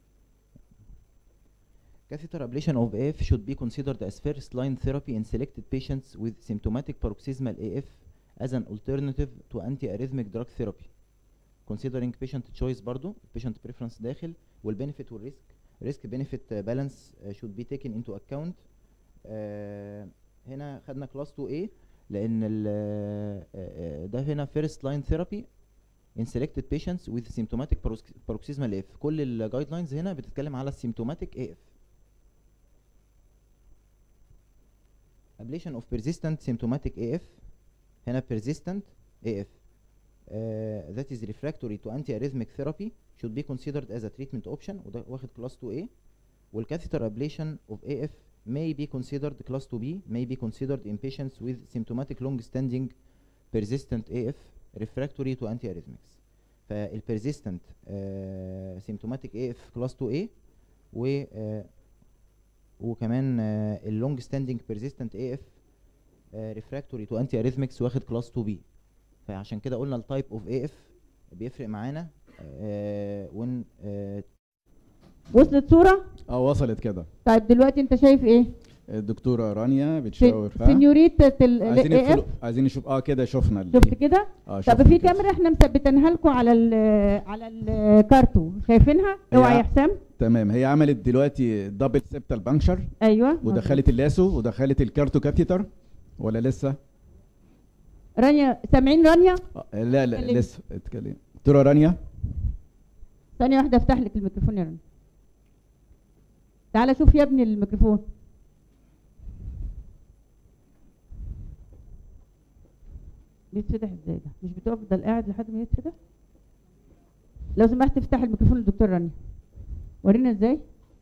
Catheter ablation of AF should be considered as first line therapy in selected patients with symptomatic paroxysmal AF as an alternative to anti-arrhythmic drug therapy. Considering patient choice برضو patient preference داخل والbenefit والrisk risk benefit uh, balance uh, should be taken into account. Uh, هنا خدنا class 2A لأن ال uh, uh, ده هنا first line therapy in selected patients with symptomatic parox- paroxysmal AF. كل ال guidelines هنا بتتكلم على symptomatic AF. ablation of persistent symptomatic AF هنا persistent AF uh, that is refractory to anti-arrhythmic therapy should be considered as a treatment option وده واخد class 2A والcatheter ablation of AF may be considered class 2B may be considered in patients with symptomatic long-standing persistent AF refractory to anti-arrhythmics فالpersistent uh, symptomatic AF class 2A و uh, وكمان اللونج ستاندينج بيرزيستنت اي اف ريفراكتوري تو انتي اريثمكس واخد كلاس 2 بي فعشان كده قلنا التايب اوف اي اف بيفرق معانا وين وصلت صورة اه وصلت كده طيب دلوقتي انت شايف ايه الدكتوره رانيا بتشاور ها سنيوريتا عايزين الاي يدخلوا اف عايزين نشوف اه كده شفنا ال- شفت كده اه طب شفنا في كده. كاميرا احنا مثبتينها لكم على ال على الكارتو شايفينها اوعى هي- يا حسام تمام هي عملت دلوقتي دبل سيبتال بانكشر ايوه ودخلت اللاسو ودخلت الكارتو كاثيتر ولا لسه؟ رانيا سامعين رانيا آه لا لا اتكلمي. لسه اتكلم دكتوره رانيا ثانية واحدة افتح لك الميكروفون يا رانيا تعالى شوف يا ابني الميكروفون بيتفتح ازاي ده مش بتفضل قاعد لحد ما يتفتح لو سمحت افتح الميكروفون للدكتور رانيا ورينا ازاي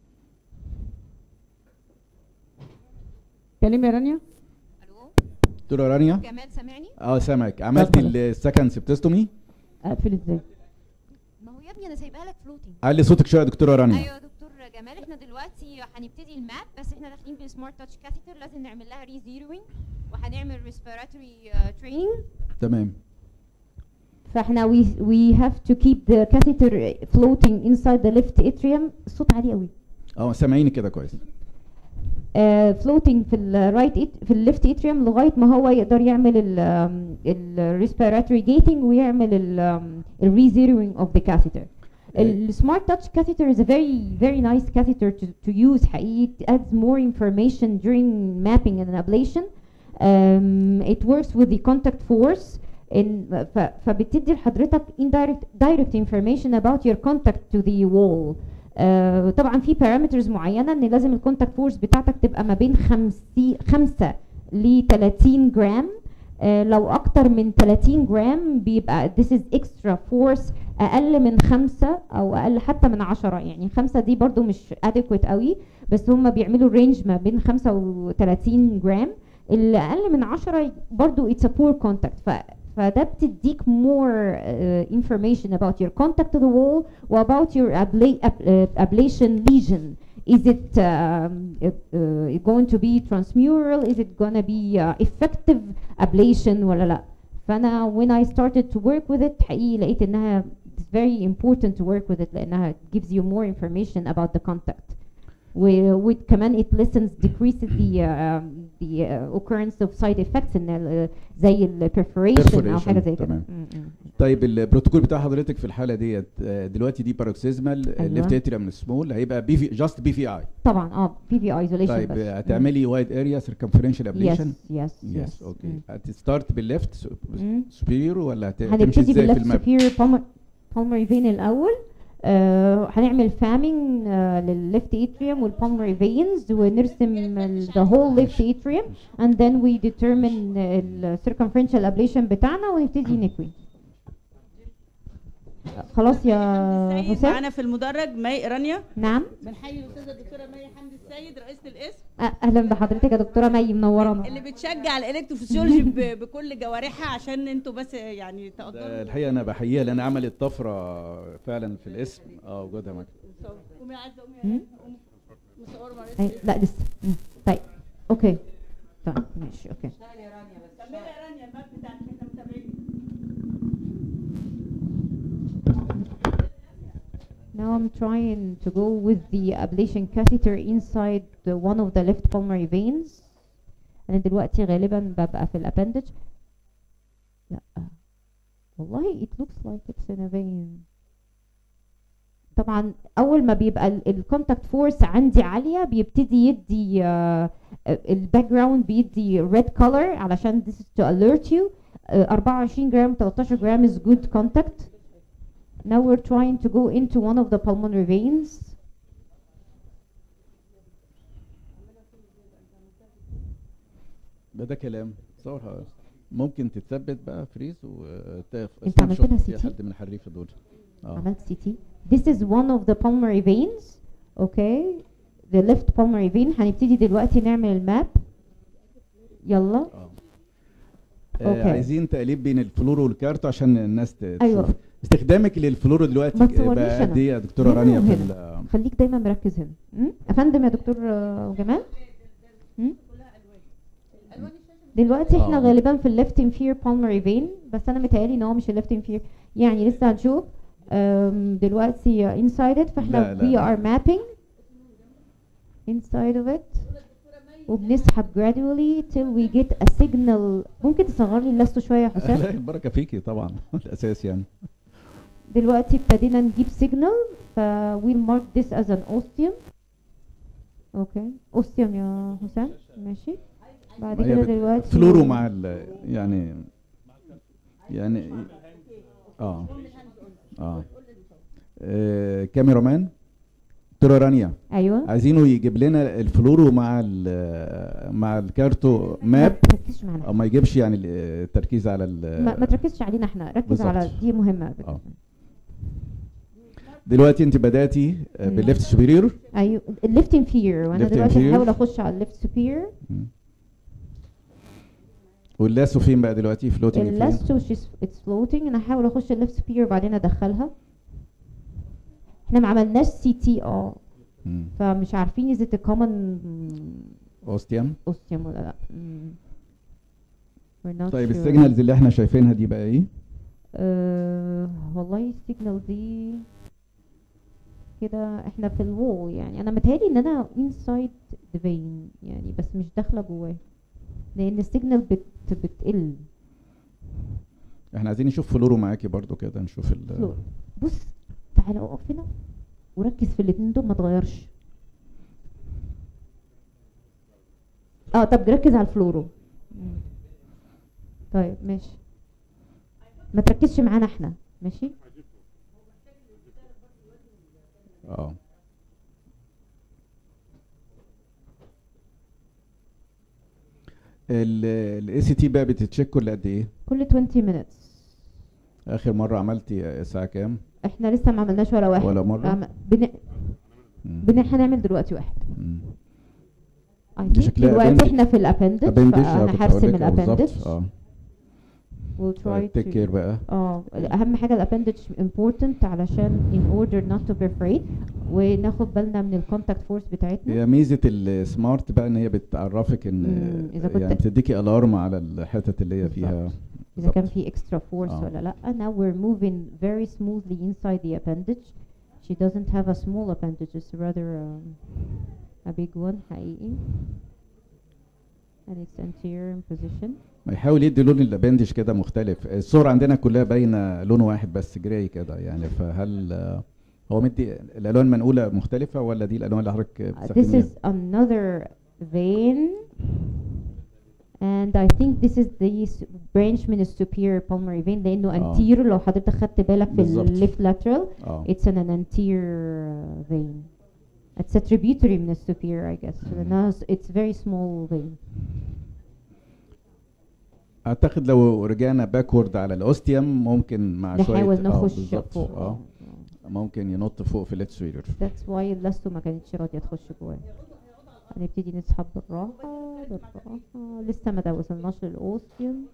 كلمي يا رانيا الو دكتوره رانيا جمال سامعني اه سامعك عملتي اتفضل. السكند سبتستومي اقفل ازاي ما هو يا ابني انا سايبها لك فلوتنج علي صوتك شويه يا دكتوره رانيا ايوه يا دكتور جمال احنا دلوقتي هنبتدي الماب بس احنا داخلين بسمارت تاتش كاثيتر لازم نعمل لها ري زيروينج وهنعمل ريسبيراتوري تريننج تمام فاحنا we we have to keep the catheter floating inside the left atrium الصوت عالي قوي اه سامعيني كده كويس uh, floating في الرايت في الليفت اتريوم لغايه ما هو يقدر يعمل ال respiratory gating ويعمل ال rezeroing of the catheter. ال smart touch catheter is a very very nice catheter to, to use حقيقي it adds more information during mapping and ablation. Um, it works with the contact force in ف, فبتدي لحضرتك indirect direct information about your contact to the wall. آه طبعا في بارامترز معينه ان لازم الكونتاكت فورس بتاعتك تبقى ما بين 5 5 ل 30 جرام آه، لو اكتر من 30 جرام بيبقى this is extra force اقل من خمسة او اقل حتى من عشرة يعني خمسة دي برضو مش adequate قوي بس هم بيعملوا رينج ما بين خمسة و 30 جرام اللي اقل من عشرة برضو it's a poor contact ف فده بتديك more uh, information about your contact to the wall و about your abla ab uh, ablation lesion is it um, uh, uh, going to be transmural is it gonna be uh, effective ablation ولا لا فانا when I started to work with it حقيقي لقيت انها it's very important to work with it لانها gives you more information about the contact و- وكمان it lessens decreases the uh, the uh, occurrence of side effects ان ال- زي ال perforation او حاجه زي كده تمام. م- م. طيب البروتوكول بتاع حضرتك في الحاله ديت آه، دلوقتي دي باروكسيزمال أيوة. ليفت اتريم سمول هيبقى بي في جاست بي في اي طبعا اه بي في ايزوليشن طيب بس آه، هتعملي وايد اريا سيركمفرنشال ابليشن يس يس يس اوكي هتستارت بالليفت مم. سوبيريور ولا هت- هتمشي هنبتدي ازاي في بالليفت الماب superior pulmo- pulmonary vein الاول آه هنعمل فامينج آه للليفت اتريوم والبulmonary veins ونرسم ال- the whole left atrium and then we determine ال circumferential ablation بتاعنا ونبتدي نكوي خلاص يا السيد حسام معانا في المدرج مي رانيا نعم بنحيي الاستاذه الدكتوره مي حمدي السيد رئيسه القسم أ- اهلا بحضرتك يا دكتوره مي منورانا اللي بتشجع الالكتروفيسيولوجي ب- بكل جوارحها عشان انتوا بس يعني ده تقدروا الحقيقه انا بحييها لان عملت طفره فعلا في الاسم اه وجودها معاك قومي عايزه قومي مم. قومي مصوره مع أي لا لسه مم. طيب اوكي طيب ماشي اوكي كملي يا رانيا الماب بتاعتك احنا متابعين Now I'm trying to go with the ablation catheter inside the one of the left pulmonary veins. أنا دلوقتي غالبا ببقى في الابندج. لا والله it looks like it's in a vein. طبعا أول ما بيبقى الكونتاكت فورس عندي عالية بيبتدي يدي الباك جراوند بيدي red color علشان this is to alert you. آه، 24 جرام 13 جرام is good contact. Now we're trying to go into one of the pulmonary veins. ده ده كلام صورها ممكن تتثبت بقى فريز و أنت عملت لها في CT؟ حد من الحريفه دول اه عملت سي تي. This is one of the pulmonary veins. Okay. The left pulmonary vein. هنبتدي دلوقتي نعمل الماب. يلا. اه آه، أوكي. عايزين تقليب بين الفلورو والكارت عشان الناس ت- أيوة. تشوف استخدامك للفلورو دلوقتي ما تصورنيش بقى قد أنا. ايه يا دكتوره هنا رانيا في وهنا. ال- خليك دايما مركز هنا. م? أفندم يا دكتور آه، جمال. م? دلوقتي احنا آه. غالبا في الليفت inferior pulmonary vein بس انا متهيألي ان هو مش الليفت inferior يعني لسه هنشوف أم، دلوقتي inside it فاحنا لا، لا. we are mapping inside of it وبنسحب gradually till we get a signal ممكن تصغر لي اللستو شويه يا لا حسام البركه فيكي طبعا الاساس يعني دلوقتي ابتدينا نجيب signal ف we'll mark this as an ostium اوكي ostium يا حسام ماشي بعد ما هي كده بت- دلوقتي فلورو مع ال يعني يعني اه اه, آه كاميرا مان دكتوره رانيا ايوه عايزينه يجيب لنا الفلورو مع ال مع الكارتو ما ماب تركزش معانا او ما يجيبش يعني التركيز على ال ما, ما تركزش علينا احنا ركز بالظبط. على دي مهمه اه دلوقتي انت بداتي آه، مم. بالليفت سوبيريور ايوه الليفت انفير وانا Left دلوقتي inferior. هحاول اخش على الليفت سوبير واللاسو فين بقى دلوقتي فلوتنج فين اللاستو اتس فلوتنج انا هحاول اخش الليفت سوبير وبعدين ادخلها احنا ما عملناش سي تي اه مم. فمش عارفين اذا كومن اوستيوم اوستيوم ولا لا مم. We're not طيب sure. السيجنالز اللي احنا شايفينها دي بقى ايه أه والله السيجنال دي كده احنا في الوول يعني انا متهيألي ان انا inside the vein يعني بس مش داخله جواه لان السيجنال بت بتقل احنا عايزين نشوف فلورو معاكي برضو كده نشوف ال فلور. بص تعالى اقف هنا وركز في الاتنين دول ما تغيرش اه طب ركز على الفلورو مم. طيب ماشي ما تركزش معانا احنا ماشي اه الاي سي تي بقى بتتشيك كل قد ايه كل 20 minutes اخر مره عملتي الساعه كام احنا لسه ما عملناش ولا واحد ولا مرة؟ عم- بن... مم. بن... هنعمل دلوقتي واحد مم. I دي think شكلها دلوقتي appendage- احنا في الابندج appendage، آه، فانا كنت هرسم هقولك، آه، بالظبط. الابندج اه we'll try تيك to كير بقى اه اهم حاجه الابندج important علشان in order not to perforate وناخد بالنا من الكونتاكت فورس بتاعتنا هي ميزه السمارت بقى ان هي بتعرفك ان مم، إذا كنت- يعني بتديكي الارم على الحتت اللي هي فيها بالظبط. اذا كان بالظبط. في extra force آه. ولا لا now we're moving very smoothly inside the appendage she doesn't have a small appendage it's rather um, a big one حقيقي and it's anterior in position ما يحاول يدي لون الابندج كده مختلف الصور عندنا كلها باينه لون واحد بس جراي كده يعني فهل آه، هو مدي الالوان منقوله مختلفه ولا دي الالوان اللي حضرتك Uh, this بتستخدميها is another vein and I think this is the s- branch من السوبير pulmonary vein لأنه آه. anterior لو حضرتك خدت بالك في بالظبط. ال left lateral اه it's an, an anterior uh, vein it's a tributary من السوبير I guess لأنها s- it's very small vein اعتقد لو رجعنا باكورد على الاوستيوم ممكن مع شويه نحاول آه، نخش بالظبط، فوق اه ممكن ينط فوق في الليت سويلر that's why اللثة ما كانتش راضية تخش جواه هنبتدي نسحب بالراحة بالراحة لسه ما وصلناش للأوستيوم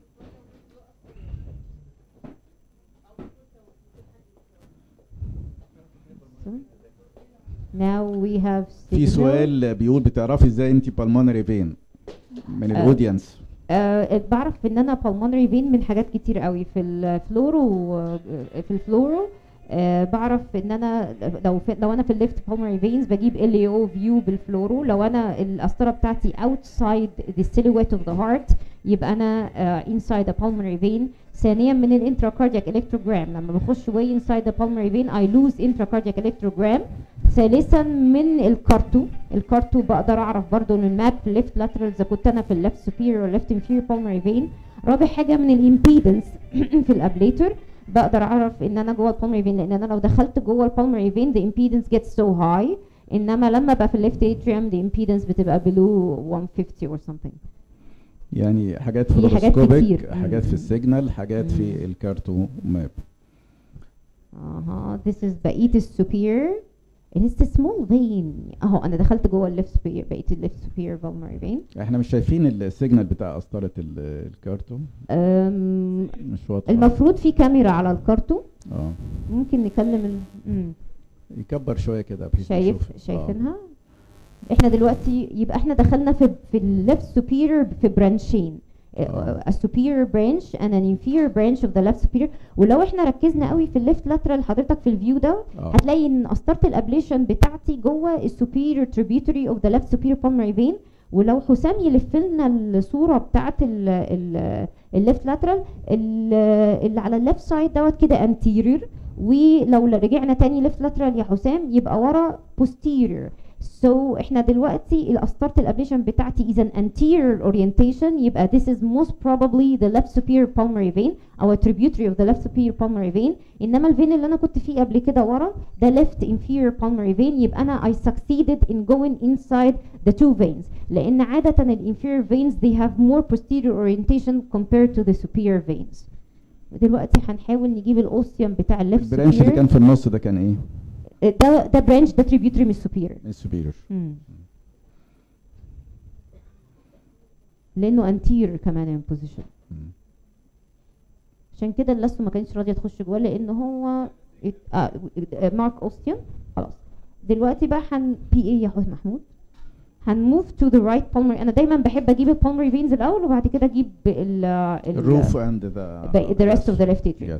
Now we have في signal. سؤال بيقول بتعرفي ازاي انت بالمونري فين من آه. الاودينس آه بعرف ان انا pulmonary vein من حاجات كتير قوي في الفلورو آه، في الفلورو آه بعرف ان انا لو في لو انا في الليفت pulmonary veins بجيب ال اي او فيو بالفلورو لو انا القسطره بتاعتي outside the silhouette of the heart يبقى انا آه inside the pulmonary vein ثانيا من الانتراكاردياك الكتروجرام لما بخش way inside the pulmonary vein I lose intracardiac electrogram ثالثا من الكارتو الكارتو بقدر اعرف برضو من الماب في الليفت لاترال اذا كنت انا في الليفت superior or left inferior pulmonary vein رابع حاجه من الامبيدنس في الابليتور بقدر اعرف ان انا جوه البulmonary vein لان انا لو دخلت جوه البulmonary vein the impedance gets so high انما لما بقى في الليفت atrium the impedance بتبقى below 150 or something يعني حاجات في حاجات فلوروسكوبيك كتير. حاجات في مم. السيجنال حاجات في مم. الكارتو ماب اها this is بقيه السوبير and it's a small vein اهو انا دخلت جوه الليفت superior بقيت الليفت superior pulmonary vein احنا مش شايفين السيجنال بتاع قسطره ال- الكارتو أم، مش واضحه المفروض في كاميرا على الكارتو اه ممكن نكلم ال... مم. يكبر شويه كده بحيث شايف نشوف. شايفينها احنا دلوقتي يبقى احنا دخلنا في في الليفت superior في برانشين آه. a superior branch and an inferior branch of the left superior ولو احنا ركزنا قوي في الليفت lateral حضرتك في الفيو ده آه. هتلاقي ان قسطره الابليشن بتاعتي جوه السوبيريور tributary of the left superior pulmonary vein ولو حسام يلف لنا الصوره بتاعت الليفت لاترال اللي على الليفت سايد دوت كده anterior ولو رجعنا تاني ليفت لاترال يا حسام يبقى ورا posterior so احنا دلوقتي القسطره الابليشن بتاعتي اذا anterior orientation يبقى this is most probably the left superior pulmonary vein او a tributary of the left superior pulmonary vein انما الفين اللي انا كنت فيه قبل كده ورا ده left inferior pulmonary vein يبقى انا I succeeded in going inside the two veins لان عاده ال inferior veins they have more posterior orientation compared to the superior veins دلوقتي هنحاول نجيب الاوسيوم بتاع الليفت البرانش اللي كان superior في النص ده كان ايه؟ ده ده برانش ده tributary من السوبيريور السوبيريور مم. لانه anterior كمان in position عشان كده اللثه ما كانتش راضيه تخش جواه لان هو ات- آه مارك اوستيوم خلاص دلوقتي بقى هن بي ايه يا حسن محمود هنموف تو ذا رايت pulmonary انا دايما بحب اجيب البulmonary veins الاول وبعد كده اجيب ال ال- الروف اند ذا the rest of the left atrium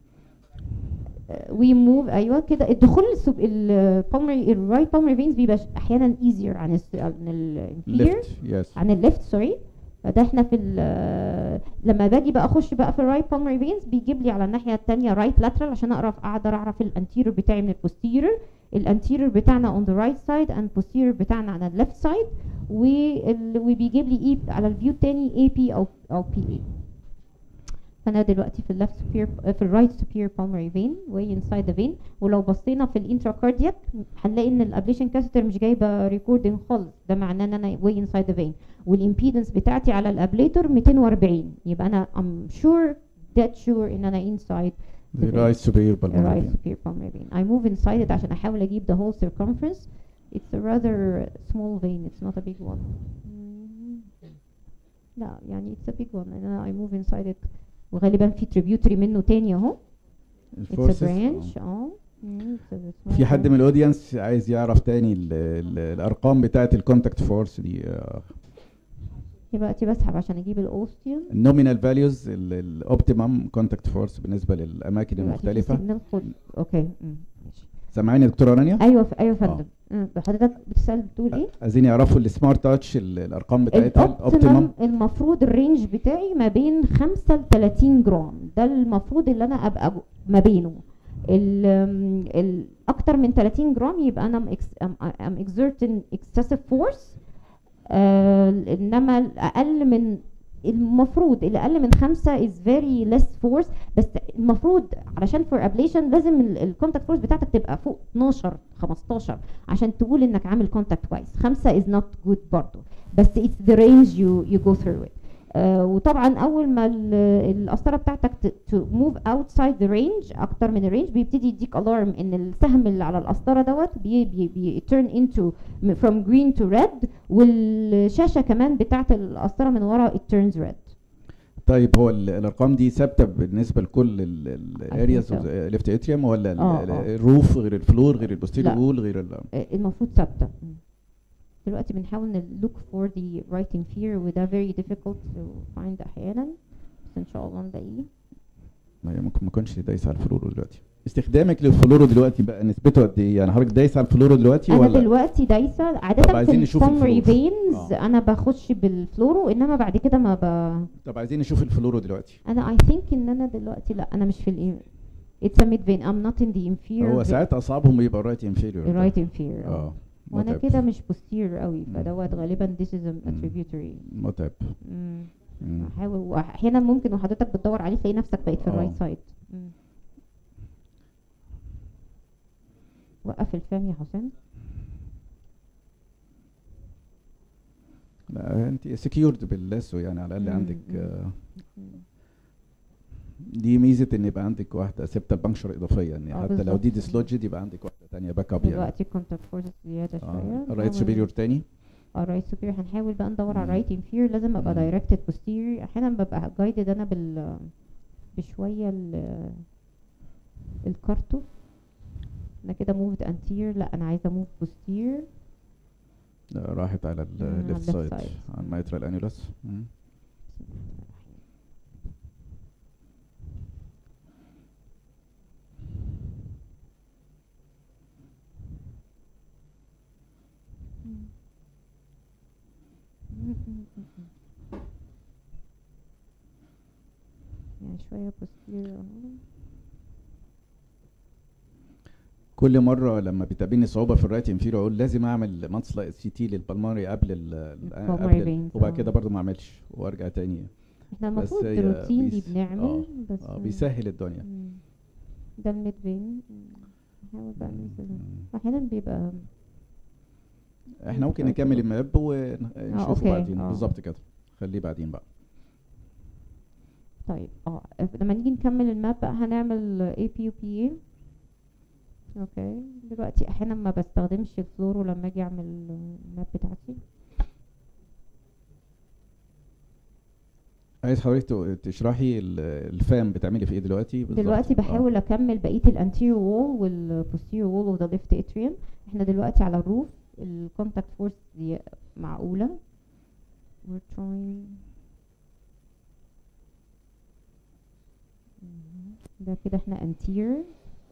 وي موف ايوه كده الدخول السب البulmonary الرايت pulmonary veins بيبقى ش- احيانا easier عن الس- عن الانفير ليفت يس عن الليفت سوري فده احنا في ال- لما باجي بقى اخش بقى في الرايت pulmonary veins بيجيب لي على الناحيه الثانيه رايت lateral عشان اعرف اقدر اعرف الانتيريور بتاعي من البوستيريور الانتيريور بتاعنا on the right side and posterior بتاعنا على الليفت سايد وبيجيب لي اي على الفيو الثاني اي بي او او بي اي فانا دلوقتي في اللفت superior في الرايت superior pulmonary vein way inside the vein ولو بصينا في الانتراكاردياك هنلاقي ان الابليشن كاثيتر مش جايبه ريكوردنج خالص ده معناه ان انا way inside the vein والامبيدنس بتاعتي على الابليتور 240 يبقى انا I'm sure dead sure ان انا inside the The vein. right superior pulmonary right vein. superior pulmonary vein I move inside it عشان احاول اجيب the whole circumference it's a rather small vein it's not a big one Mm. لا يعني it's a big one and I move inside it وغالبا في tributary منه تاني اهو it's a الفورسز branch اه Mm, it's a small في حد branch. من الاودينس عايز يعرف تاني ال ال الارقام بتاعه الكونتاكت فورس دي دلوقتي بسحب عشان اجيب الاوستيوم النومينال فاليوز الاوبتيمم كونتاكت فورس بالنسبه للاماكن دلوقتي في المختلفه signal خد اوكي مم. ماشي. سامعيني يا دكتوره رانيا ايوه ف- ايوه يا فندم مم. حضرتك بتسال بتقول ايه عايزين يعرفوا السمارت تاتش الارقام بتاعتها الاوبتيمم الاوبتيمم المفروض الرينج بتاعي ما بين 5 ل 30 جرام ده المفروض اللي انا ابقى جو- ما بينه ال ال اكتر من 30 جرام يبقى انا I'm, ex- I'm exerting excessive force آه انما الاقل من المفروض اللي اقل من خمسة is very less force بس المفروض علشان for ablation لازم الكونتاكت فورس بتاعتك تبقى فوق 12 15 عشان تقول انك عامل كونتاكت كويس خمسة is not good برضو بس it's the range you you go through it آه وطبعا اول ما ال- القسطره بتاعتك ت- to move outside the range اكتر من الرينج بيبتدي يديك الارم ان السهم اللي على القسطره دوت بي بي بي turn into م- from green to red والشاشه كمان بتاعت القسطره من ورا it turns red طيب هو ال- الارقام دي ثابته بالنسبه لكل الارياز so. ليفت اتريوم ولا ال- آه، ال- آه. الروف غير الفلور غير البوستيريور لا. وول غير ال- آه، المفروض ثابته مم. دلوقتي بنحاول ن look for the right inferior وده very difficult to find احيانا بس ان شاء الله نلاقيه ما هي ممكن ما كنتش دايس على الفلورو دلوقتي استخدامك للفلورو دلوقتي بقى نسبته قد ايه يعني حضرتك دايس على الفلورو دلوقتي انا ولا دلوقتي دايسه طب عاده في عايزين نشوف البلمري الفلور. فينز آه. انا بخش بالفلورو انما بعد كده ما ب... طب عايزين نشوف الفلورو دلوقتي انا I think ان انا دلوقتي لا انا مش في ال it's a mid vein I'm not in the inferior هو vein. ساعات اصعبهم يبقى الرايت انفيريور right inferior اه وانا متعب. كده مش posterior قوي مم. فدوت غالبا this is a مم. tributary متعب مم. مم. احاول واحيانا ممكن وحضرتك بتدور عليه تلاقي نفسك بقيت في آه. الرايت سايد وقف الفم يا حسام لا انت سكيورد باللاسو يعني على الاقل مم، عندك مم. آه، مم. دي ميزه ان يبقى عندك واحده سبتة بنكشر اضافيه يعني آه، حتى لو دي بالظبط. ديسلوجد يبقى عندك واحده تانية باك اب يعني دلوقتي كونتاكت فورس زياده شويه اه الرايت نحاول- سوبيريور تاني اه رايت سوبيريور هنحاول بقى ندور على مم. رايت انفير لازم ابقى مم. دايركتد بوستيريور احيانا ببقى جايدد انا بال بشويه ال الكارتو انا كده موفد انتير لا انا عايزه موف بوستير لا، راحت على مم، على الليفت left سايد side. على الميترال انيولس يعني شويه بوستير اهو كل مره لما بتقابلني صعوبه في الرايت انفيريور اقول لازم اعمل مانسلا سي تي للبلماري قبل ال ال- الpulmonary قبل ال- veins، وبعد آه. كده برضو ما اعملش وارجع تاني احنا بس المفروض هي روتين دي بيس- بنعمل آه، بس اه بيسهل الدنيا مم. ده الميد فين نحاول بقى ننزل مم. احيانا بيبقى احنا ممكن طيب، نكمل أوكي. الماب ونشوفه أوكي، بعدين آه. بالظبط كده خليه بعدين بقى طيب اه لما نيجي نكمل الماب بقى هنعمل اي بي يو بي اوكي دلوقتي احيانا ما بستخدمش الفلورو لما اجي اعمل الماب بتاعتي عايز حضرتك ت- تشرحي ال- الفام بتعملي في ايه دلوقتي بالظبط دلوقتي آه. بحاول اكمل بقيه الانتيريور وول والبوستيريور وول اوف ذا ليفت اتريوم احنا دلوقتي على الروف الكونتاكت فورس دي معقوله we're trying مهم. ده كده احنا انتير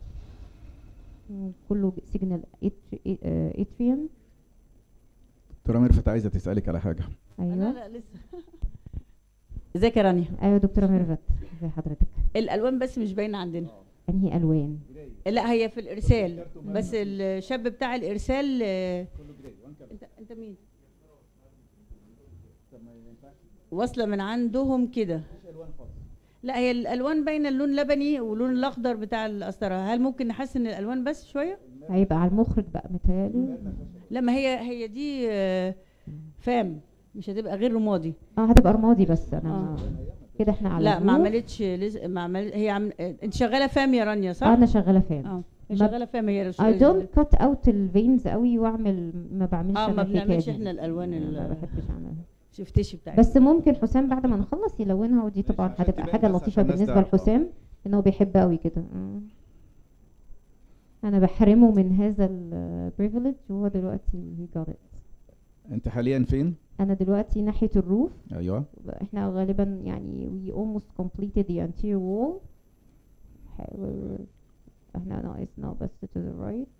كله سيجنال اتريوم دكتوره ميرفت عايزه تسالك على حاجه ايوه لا لا لسه ازيك يا رانيا ايوه دكتوره ميرفت ازي حضرتك الالوان بس مش باينه عندنا انهي الوان لا هي في الارسال بس الشاب بتاع الارسال آه، انت انت مين واصله من عندهم كده لا هي الالوان باينه اللون لبني واللون الاخضر بتاع القسطره هل ممكن نحسن الالوان بس شويه هيبقى على المخرج بقى متهيألي لا ما هي هي دي آه، فام مش هتبقى غير رمادي اه هتبقى رمادي بس انا آه. ما- كده احنا على لا ما الروف. عملتش لز... ما عمل... هي عم... آه، انت شغاله فام يا رانيا صح؟ آه، انا شغاله فين اه هي ما- شغاله فام هي I don't cut out الفينز قوي واعمل ما بعملش اه أنا ما الحكاية بنعملش دي. احنا الالوان ما ال- بحبش اعملها شفتش بتاعتها بس ممكن حسام بعد ما نخلص يلونها ودي طبعا عشان هتبقى تبان حاجه بس لطيفه عشان الناس بالنسبه تعرف، آه. لحسام ان هو بيحب قوي كده مم. انا بحرمه من هذا البريفليج وهو دلوقتي he got it انت حاليا فين انا دلوقتي ناحيه الروف ايوه احنا غالبا يعني we almost completed the anterior wall حاول احنا ناقصنا بس to the right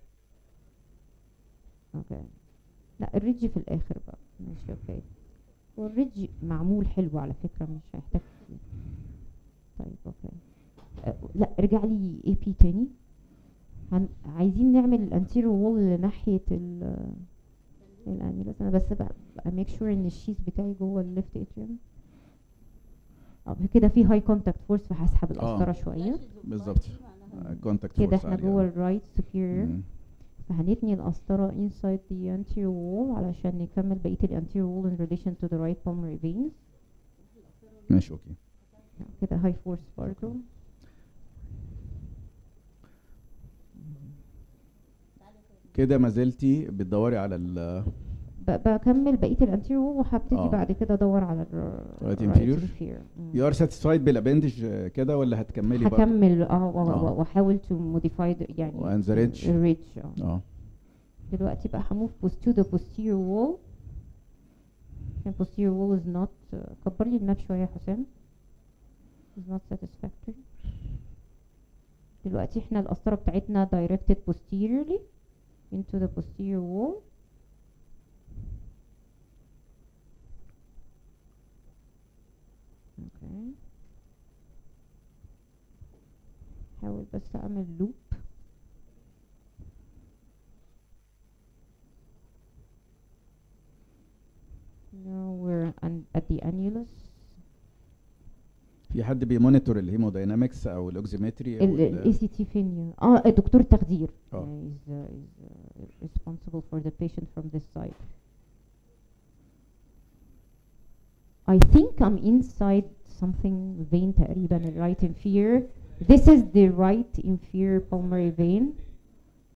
اوكي لا الريدج في الاخر بقى ماشي اوكي والريدج معمول حلو على فكرة مش هيحتاج كتير. طيب اوكي أه لا ارجع لي اي بي تاني هن... عايزين نعمل الانتيريور وول ناحية ال الانيلس انا بس بقى ميك شور ان الشيز بتاعي جوه الليفت اتريوم اه كده في هاي كونتاكت فورس فهسحب القسطرة شوية بالظبط كونتاكت كده احنا جوه الرايت superior مم. فهنتني القسطرة inside the anterior wall علشان نكمل بقية ال anterior wall in relation to the right pulmonary veins ماشي اوكي كده high force برضه كده ما زلتي بتدوري على ال ب- بكمل بقية ال anterior wall وهبتدي آه. بعد كده ادور على ال Right right inferior. inferior. مم. يو ار ساتيسفايد بالابندج كده ولا هتكملي برضه؟ هكمل اه و- آه. و- واحاول to modify the- يعني وان ذا ريدج الريدج اه اه دلوقتي بقى هموف to the posterior wall عشان posterior wall is not uh, كبر لي الماب شوية يا حسام is not satisfactory دلوقتي احنا القسطرة بتاعتنا directed posteriorly into the posterior wall okay حاول بس اعمل loop Now we're an- at the annulus. في حد بيمونيتور الهيموداينامكس او الاوكسيمتري او الاي سي تي فين اه دكتور التخدير آه. uh, is, uh, is uh, responsible for the patient from this side. I think I'm inside something vein تقريبا ال right inferior. This is the right inferior pulmonary vein.